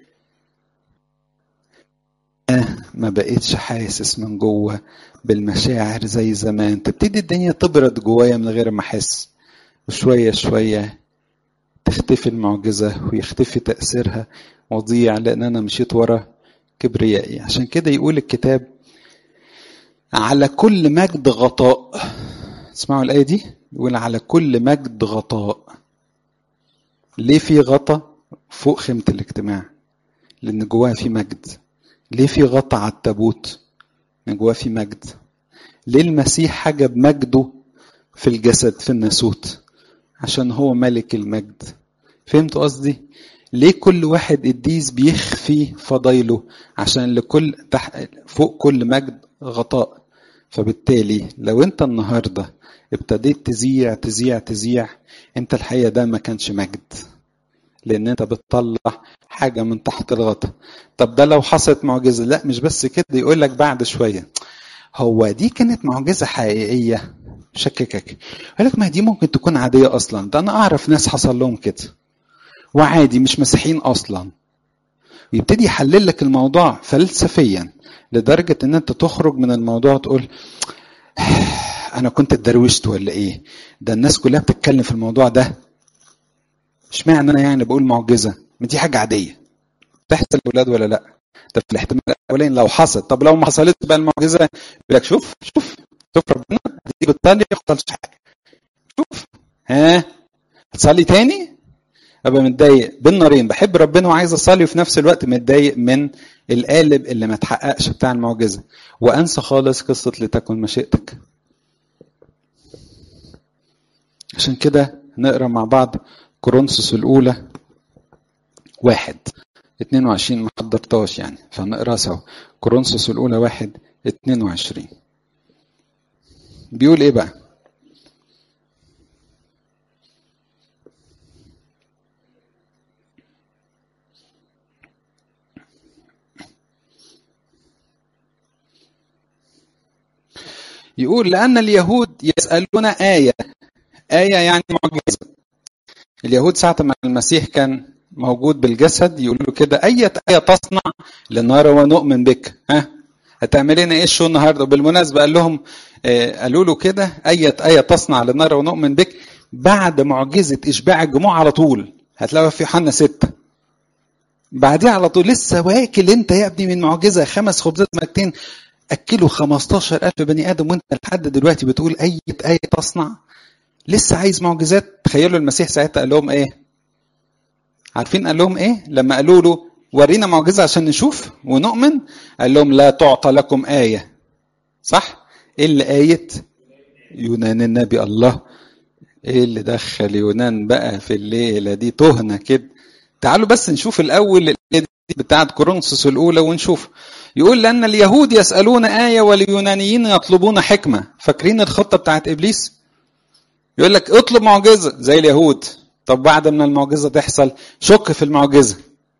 ما بقيتش حاسس من جوه بالمشاعر زي زمان تبتدي الدنيا تبرد جوايا من غير ما احس وشويه شويه تختفي المعجزه ويختفي تاثيرها وضيع لان انا مشيت ورا كبريائي عشان كده يقول الكتاب على كل مجد غطاء اسمعوا الايه دي يقول على كل مجد غطاء ليه في غطا فوق خيمه الاجتماع لان جواها في مجد ليه في غطا على التابوت من جواه في مجد ليه المسيح حجب مجده في الجسد في الناسوت عشان هو ملك المجد فهمتوا قصدي ليه كل واحد قديس بيخفي فضايله عشان لكل تحت فوق كل مجد غطاء فبالتالي لو انت النهارده ابتديت تذيع تذيع تذيع انت الحقيقه ده ما كانش مجد لان انت بتطلع حاجه من تحت الغطاء طب ده لو حصلت معجزه لا مش بس كده يقول لك بعد شويه هو دي كانت معجزه حقيقيه شككك يقول لك ما دي ممكن تكون عاديه اصلا ده انا اعرف ناس حصل لهم كده وعادي مش مسيحيين اصلا ويبتدي يحلل لك الموضوع فلسفيا لدرجه ان انت تخرج من الموضوع تقول انا كنت اتدروشت ولا ايه ده الناس كلها بتتكلم في الموضوع ده اشمعنى انا يعني بقول معجزه ما دي حاجه عاديه تحصل الاولاد ولا لا ده في الاحتمال الاولاني لو حصل طب لو ما حصلتش بقى المعجزه يقول لك شوف شوف شوف ربنا دي بالتالي ما يحصلش حاجه شوف ها هتصلي تاني ابقى متضايق بين نارين بحب ربنا وعايز اصلي وفي نفس الوقت متضايق من القالب اللي ما اتحققش بتاع المعجزه وانسى خالص قصه لتكن مشيئتك عشان كده نقرا مع بعض كورنثوس الاولى واحد 22 ما حضرتهاش يعني فنقرا سوا كورنثوس الاولى واحد 22 بيقول ايه بقى يقول لأن اليهود يسألون آية آية يعني معجزة اليهود ساعة ما المسيح كان موجود بالجسد يقولوا له كده أية آية تصنع لنرى ونؤمن بك ها هتعمل لنا ايه الشو النهارده وبالمناسبه قال لهم آه قالوا له كده أية آية تصنع لنرى ونؤمن بك بعد معجزة إشباع الجموع على طول هتلاقوها في يوحنا ستة بعديها على طول لسه واكل انت يا ابني من معجزه خمس خبزات مكتين اكلوا 15000 بني ادم وانت لحد دلوقتي بتقول اي ايه تصنع لسه عايز معجزات تخيلوا المسيح ساعتها قال لهم ايه عارفين قال لهم ايه لما قالوا له ورينا معجزه عشان نشوف ونؤمن قال لهم لا تعطى لكم ايه صح ايه اللي ايه يونان النبي الله ايه اللي دخل يونان بقى في الليله دي تهنه كده تعالوا بس نشوف الاول بتاعت كورنثوس الاولى ونشوف يقول لأن اليهود يسألون آية واليونانيين يطلبون حكمة فاكرين الخطة بتاعت إبليس يقول لك اطلب معجزة زي اليهود طب بعد ما المعجزة تحصل شك في المعجزة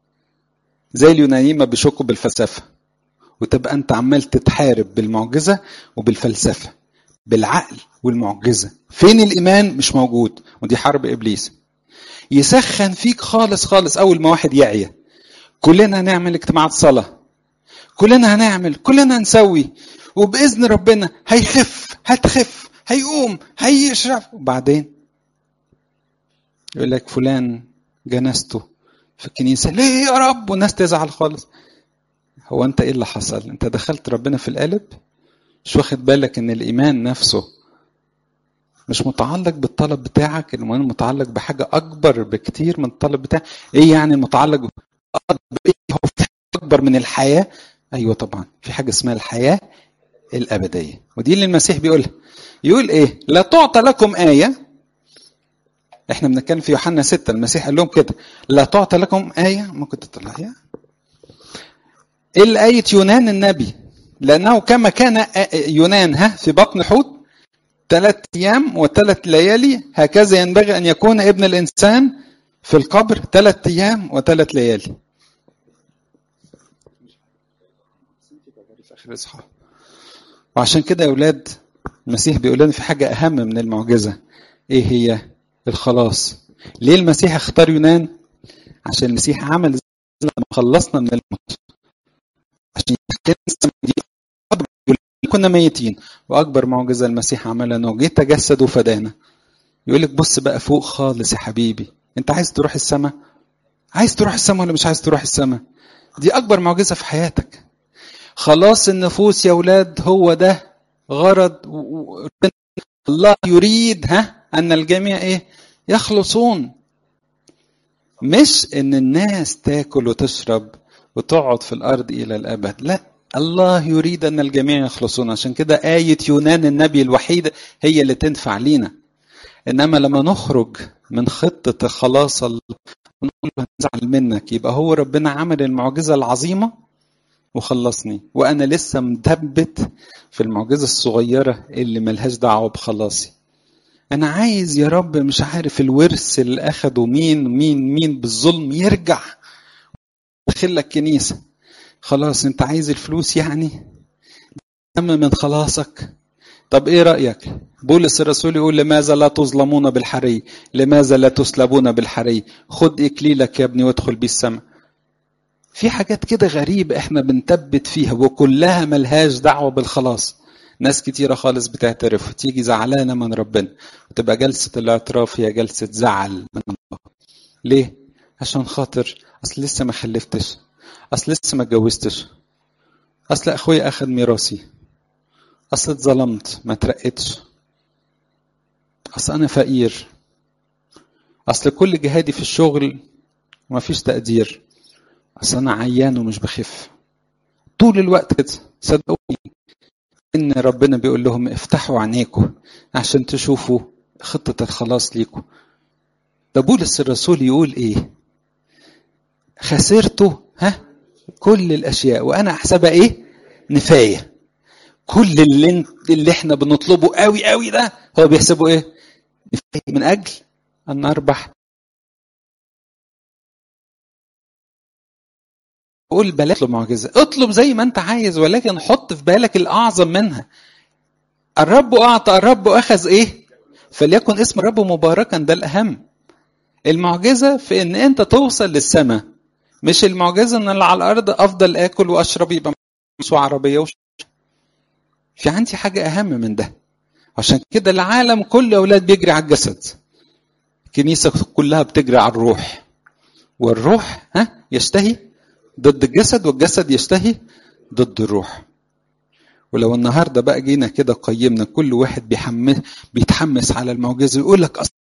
زي اليونانيين ما بيشكوا بالفلسفة وتبقى أنت عمال تتحارب بالمعجزة وبالفلسفة بالعقل والمعجزة فين الإيمان مش موجود ودي حرب إبليس يسخن فيك خالص خالص أول ما واحد يعيا كلنا هنعمل اجتماعات صلاه كلنا هنعمل كلنا هنسوي وباذن ربنا هيخف هتخف هيقوم هيشرف وبعدين يقول لك فلان جنازته في الكنيسه ليه يا رب والناس تزعل خالص هو انت ايه اللي حصل انت دخلت ربنا في القالب مش واخد بالك ان الايمان نفسه مش متعلق بالطلب بتاعك المهم متعلق بحاجه اكبر بكتير من الطلب بتاعك ايه يعني المتعلق اكبر من الحياه ايوه طبعا في حاجه اسمها الحياه الابديه ودي اللي المسيح بيقولها يقول ايه لا تعطى لكم ايه احنا بنتكلم في يوحنا 6 المسيح قال لهم كده لا تعطى لكم ايه ممكن تطلعيها الا ايه يونان النبي لانه كما كان يونان ها في بطن حوت ثلاث ايام وثلاث ليالي هكذا ينبغي ان يكون ابن الانسان في القبر ثلاث ايام وثلاث ليالي اخر اصحاح وعشان كده يا اولاد المسيح بيقول لنا في حاجه اهم من المعجزه ايه هي الخلاص ليه المسيح اختار يونان عشان المسيح عمل لما خلصنا من الموت عشان كنا ميتين واكبر معجزه المسيح عملها انه جه تجسد وفدانا يقول لك بص بقى فوق خالص يا حبيبي انت عايز تروح السماء عايز تروح السماء ولا مش عايز تروح السماء دي اكبر معجزه في حياتك خلاص النفوس يا ولاد هو ده غرض الله يريد ها ان الجميع ايه يخلصون مش ان الناس تاكل وتشرب وتقعد في الارض الى الابد لا الله يريد ان الجميع يخلصون عشان كده آية يونان النبي الوحيدة هي اللي تنفع لينا انما لما نخرج من خطة الخلاص ونقول له هنزعل منك يبقى هو ربنا عمل المعجزة العظيمة وخلصني وانا لسه مثبت في المعجزة الصغيرة اللي ملهاش دعوة بخلاصي انا عايز يا رب مش عارف الورث اللي اخده مين مين مين بالظلم يرجع دخلك كنيسة خلاص انت عايز الفلوس يعني أهم من خلاصك طب ايه رأيك بولس الرسول يقول لماذا لا تظلمون بالحري لماذا لا تسلبون بالحري خد اكليلك يا ابني وادخل بيه السماء في حاجات كده غريبة احنا بنثبت فيها وكلها ملهاش دعوة بالخلاص ناس كتيرة خالص بتعترف وتيجي زعلانة من ربنا وتبقى جلسة الاعتراف هي جلسة زعل من الله ليه؟ عشان خاطر أصل لسه ما خلفتش أصل لسه ما اتجوزتش أصل أخويا أخد ميراثي أصل اتظلمت ما ترقتش أصل أنا فقير أصل كل جهادي في الشغل وما فيش تقدير أصل أنا عيان ومش بخف طول الوقت كده صدقوني إن ربنا بيقول لهم افتحوا عينيكم عشان تشوفوا خطة الخلاص ليكم ده بولس الرسول يقول إيه خسرته ها كل الأشياء وأنا أحسبها إيه نفاية كل اللي, انت اللي احنا بنطلبه قوي قوي ده هو بيحسبه ايه من اجل ان اربح قول بلاش اطلب معجزه اطلب زي ما انت عايز ولكن حط في بالك الاعظم منها الرب اعطى الرب اخذ ايه فليكن اسم الرب مباركا ده الاهم المعجزه في ان انت توصل للسماء مش المعجزه ان اللي على الارض افضل اكل واشرب يبقى عربيه وش في عندي حاجة أهم من ده عشان كده العالم كله أولاد بيجري على الجسد الكنيسة كلها بتجري على الروح والروح ها يشتهي ضد الجسد والجسد يشتهي ضد الروح ولو النهارده بقى جينا كده قيمنا كل واحد بيحمس بيتحمس على المعجزه يقول لك أصل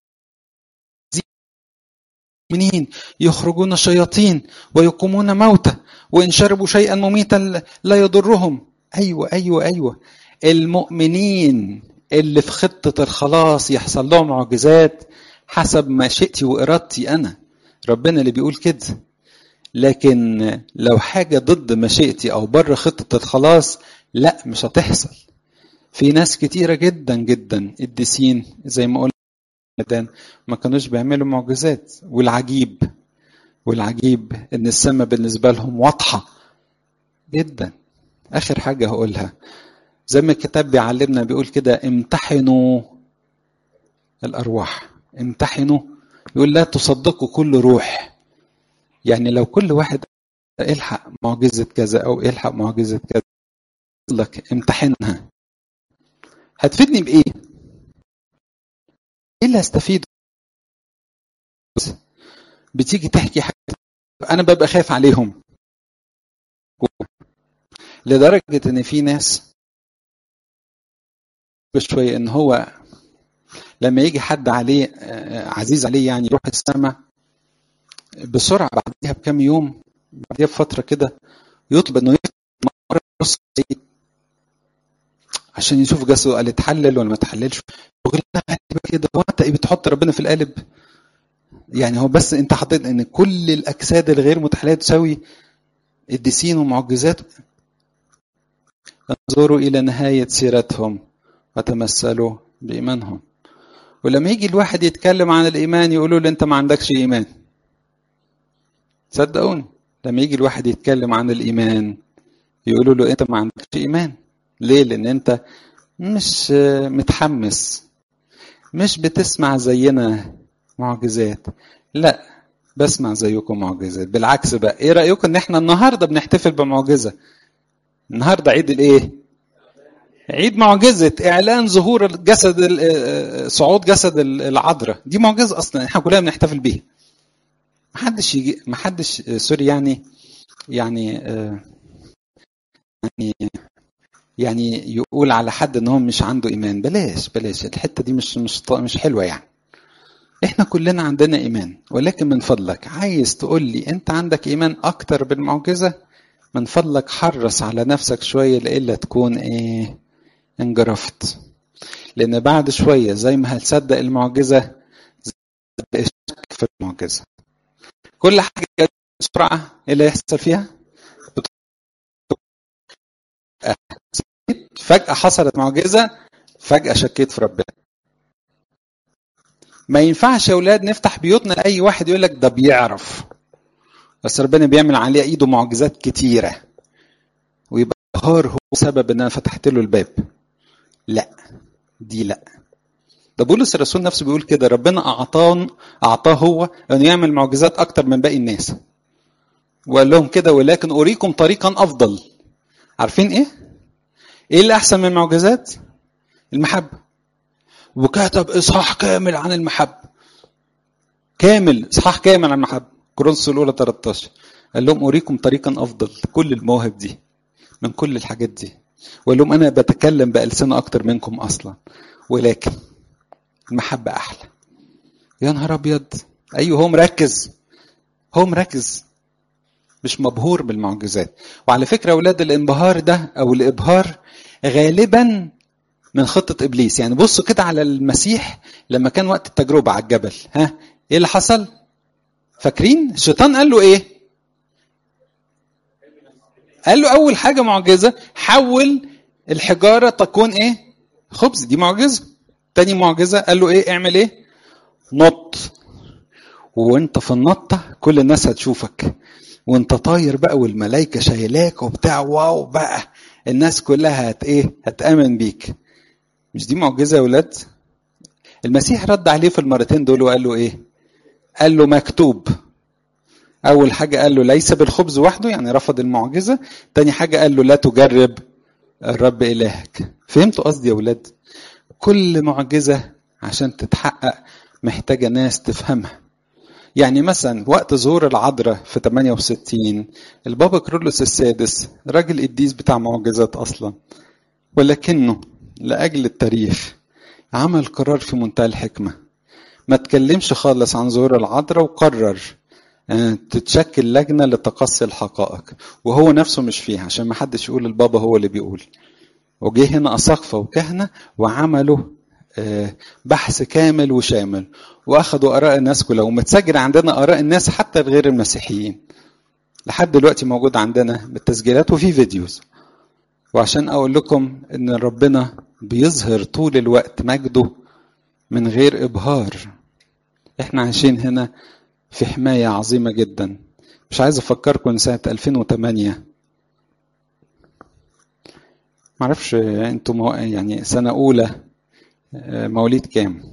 منين يخرجون شياطين ويقومون موتى وان شربوا شيئا مميتا لا يضرهم ايوه ايوه ايوه المؤمنين اللي في خطه الخلاص يحصل لهم معجزات حسب مشيئتي وارادتي انا ربنا اللي بيقول كده لكن لو حاجه ضد مشيئتي او بره خطه الخلاص لا مش هتحصل في ناس كتيره جدا جدا قديسين زي ما قلنا ما كانوش بيعملوا معجزات والعجيب والعجيب ان السماء بالنسبه لهم واضحه جدا اخر حاجه هقولها زي ما الكتاب بيعلمنا بيقول كده امتحنوا الارواح امتحنوا يقول لا تصدقوا كل روح يعني لو كل واحد الحق معجزه كذا او الحق معجزه كذا لك امتحنها هتفيدني بايه ايه اللي هستفيده بتيجي تحكي حاجه انا ببقى خايف عليهم لدرجة إن في ناس شوية إن هو لما يجي حد عليه عزيز عليه يعني يروح السماء بسرعة بعديها بكام يوم بعديها بفترة كده يطلب إنه يفتح عشان يشوف جسده قال اتحلل ولا ما اتحللش يقول كده هو انت ايه بتحط ربنا في القالب يعني هو بس انت حطيت ان كل الاجساد الغير متحلله تساوي قديسين ومعجزات انظروا إلى نهاية سيرتهم وتمثلوا بإيمانهم ولما يجي الواحد يتكلم عن الإيمان يقولوا له أنت ما عندكش إيمان صدقوني لما يجي الواحد يتكلم عن الإيمان يقولوا له أنت ما عندكش إيمان ليه؟ لأن أنت مش متحمس مش بتسمع زينا معجزات لا بسمع زيكم معجزات بالعكس بقى ايه رأيكم ان احنا النهارده بنحتفل بمعجزه النهارده عيد الايه عيد معجزة إعلان ظهور جسد صعود جسد العذراء دي معجزة أصلا إحنا كلنا بنحتفل بيها محدش يجي محدش سوري يعني يعني يعني يعني يقول على حد ان هو مش عنده ايمان بلاش بلاش الحته دي مش مش مش حلوه يعني احنا كلنا عندنا ايمان ولكن من فضلك عايز تقول لي انت عندك ايمان اكتر بالمعجزه من فضلك حرص على نفسك شوية لإلا تكون إيه انجرفت لأن بعد شوية زي ما هتصدق المعجزة الشك في المعجزة كل حاجة بسرعة إيه اللي يحصل فيها؟ فجأة حصلت معجزة فجأة شكيت في ربنا ما ينفعش يا اولاد نفتح بيوتنا لاي واحد يقول لك ده بيعرف بس ربنا بيعمل عليه ايده معجزات كتيره ويبقى هار هو سبب ان انا فتحت له الباب لا دي لا ده بولس الرسول نفسه بيقول كده ربنا اعطاه اعطاه هو انه يعمل معجزات اكتر من باقي الناس وقال لهم كده ولكن اريكم طريقا افضل عارفين ايه ايه اللي احسن من المعجزات المحبه وكتب اصحاح كامل عن المحبه كامل اصحاح كامل عن المحبه كورنثوس الاولى 13 قال لهم اريكم طريقا افضل كل المواهب دي من كل الحاجات دي وقال لهم انا بتكلم بالسنه اكتر منكم اصلا ولكن المحبه احلى يا نهار ابيض ايوه هو مركز هو مركز مش مبهور بالمعجزات وعلى فكره اولاد الانبهار ده او الابهار غالبا من خطة إبليس يعني بصوا كده على المسيح لما كان وقت التجربة على الجبل ها إيه اللي حصل فاكرين الشيطان قال له إيه قال له أول حاجة معجزة حول الحجارة تكون إيه خبز دي معجزة تاني معجزة قال له إيه اعمل إيه نط وانت في النطة كل الناس هتشوفك وانت طاير بقى والملائكة شايلاك وبتاع واو بقى الناس كلها هت ايه هتامن بيك مش دي معجزه يا ولاد المسيح رد عليه في المرتين دول وقال له ايه قال له مكتوب اول حاجه قال له ليس بالخبز وحده يعني رفض المعجزه تاني حاجه قال له لا تجرب الرب الهك فهمتوا قصدي يا ولاد كل معجزه عشان تتحقق محتاجه ناس تفهمها يعني مثلا وقت ظهور العذراء في 68 البابا كرولوس السادس راجل قديس بتاع معجزات اصلا ولكنه لاجل التاريخ عمل قرار في منتهى الحكمه ما تكلمش خالص عن ظهور العذراء وقرر تتشكل لجنة لتقصي الحقائق وهو نفسه مش فيها عشان ما حدش يقول البابا هو اللي بيقول وجه هنا أساقفة وكهنة وعملوا بحث كامل وشامل واخدوا اراء الناس كلها ومتسجل عندنا اراء الناس حتى غير المسيحيين لحد دلوقتي موجود عندنا بالتسجيلات وفي فيديوز وعشان اقول لكم ان ربنا بيظهر طول الوقت مجده من غير ابهار احنا عايشين هنا في حماية عظيمة جدا مش عايز افكركم سنة 2008 معرفش انتوا يعني سنة اولى مواليد كام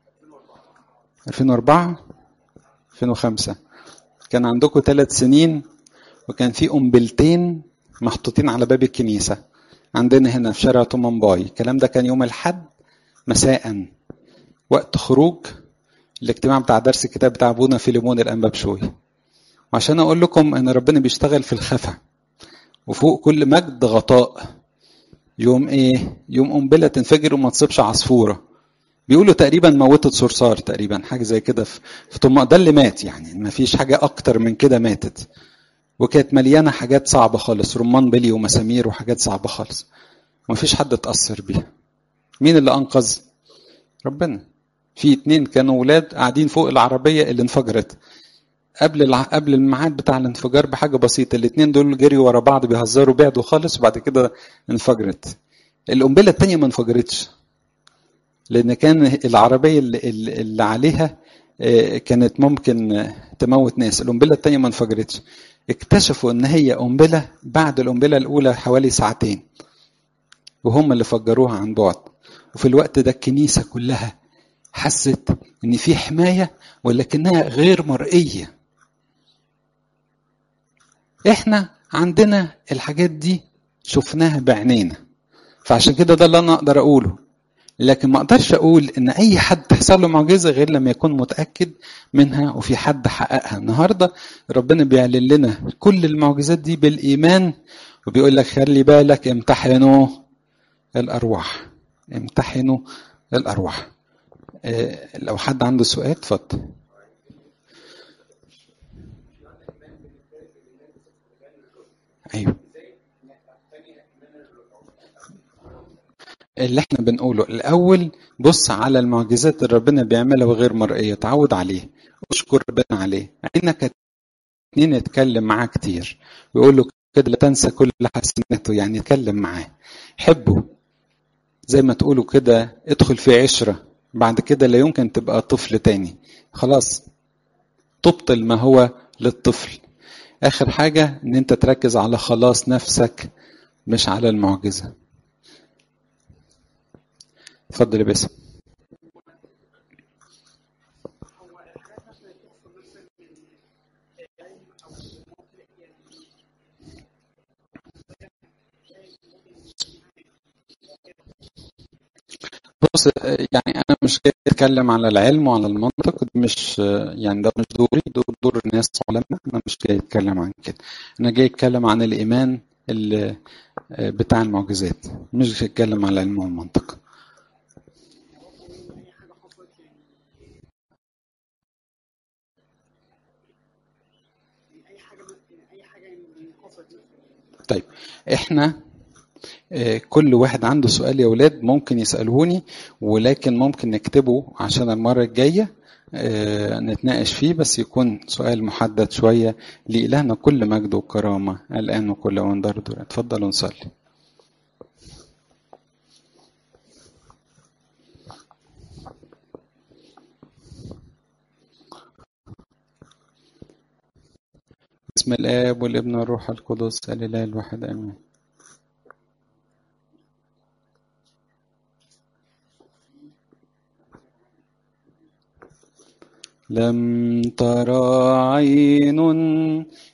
2004 2005 كان عندكم ثلاث سنين وكان في قنبلتين محطوطين على باب الكنيسة عندنا هنا في شارع طومنباي الكلام ده كان يوم الحد مساء وقت خروج الاجتماع بتاع درس الكتاب بتاع ابونا فيليمون الانبا بشوي وعشان اقول لكم ان ربنا بيشتغل في الخفا وفوق كل مجد غطاء يوم ايه يوم قنبله تنفجر وما تصيبش عصفوره بيقولوا تقريبا موتت صرصار تقريبا حاجه زي كده في في طم ده اللي مات يعني ما فيش حاجه اكتر من كده ماتت وكانت مليانه حاجات صعبه خالص رمان بلي ومسامير وحاجات صعبه خالص ما فيش حد اتاثر بيها مين اللي انقذ ربنا في اتنين كانوا ولاد قاعدين فوق العربيه اللي انفجرت قبل الع... قبل الميعاد بتاع الانفجار بحاجه بسيطه الاثنين دول جريوا ورا بعض بيهزروا بعدوا خالص وبعد كده انفجرت القنبله الثانيه ما انفجرتش لان كان العربيه اللي, اللي عليها كانت ممكن تموت ناس القنبله الثانيه ما انفجرتش اكتشفوا ان هي قنبله بعد القنبله الاولى حوالي ساعتين وهم اللي فجروها عن بعد وفي الوقت ده الكنيسه كلها حست ان في حمايه ولكنها غير مرئيه احنا عندنا الحاجات دي شفناها بعينينا فعشان كده ده اللي انا اقدر اقوله لكن ما اقدرش اقول ان اي حد تحصل له معجزه غير لما يكون متاكد منها وفي حد حققها النهارده ربنا بيعلن لنا كل المعجزات دي بالايمان وبيقول لك خلي بالك امتحنوا الارواح امتحنوا الارواح إيه لو حد عنده سؤال اتفضل ايوه اللي احنا بنقوله الاول بص على المعجزات اللي ربنا بيعملها وغير مرئيه تعود عليه اشكر ربنا عليه عينك اتنين يتكلم معاه كتير ويقول له كده لا تنسى كل حسناته يعني اتكلم معاه حبه زي ما تقولوا كده ادخل في عشره بعد كده لا يمكن تبقى طفل تاني خلاص تبطل ما هو للطفل اخر حاجه ان انت تركز على خلاص نفسك مش على المعجزه اتفضل يا باسم بص يعني انا مش جاي اتكلم على العلم وعلى المنطق مش يعني ده مش دوري دور دور الناس علماء انا مش جاي اتكلم عن كده انا جاي اتكلم عن الايمان اللي بتاع المعجزات مش جاي اتكلم على العلم والمنطق طيب احنا كل واحد عنده سؤال يا ولاد ممكن يسألوني ولكن ممكن نكتبه عشان المرة الجاية نتناقش فيه بس يكون سؤال محدد شوية لإلهنا كل مجد وكرامة الآن وكل أوان دار دور اتفضلوا نصلي بسم الآب والابن والروح القدس الإله الواحد آمين لم ترى عين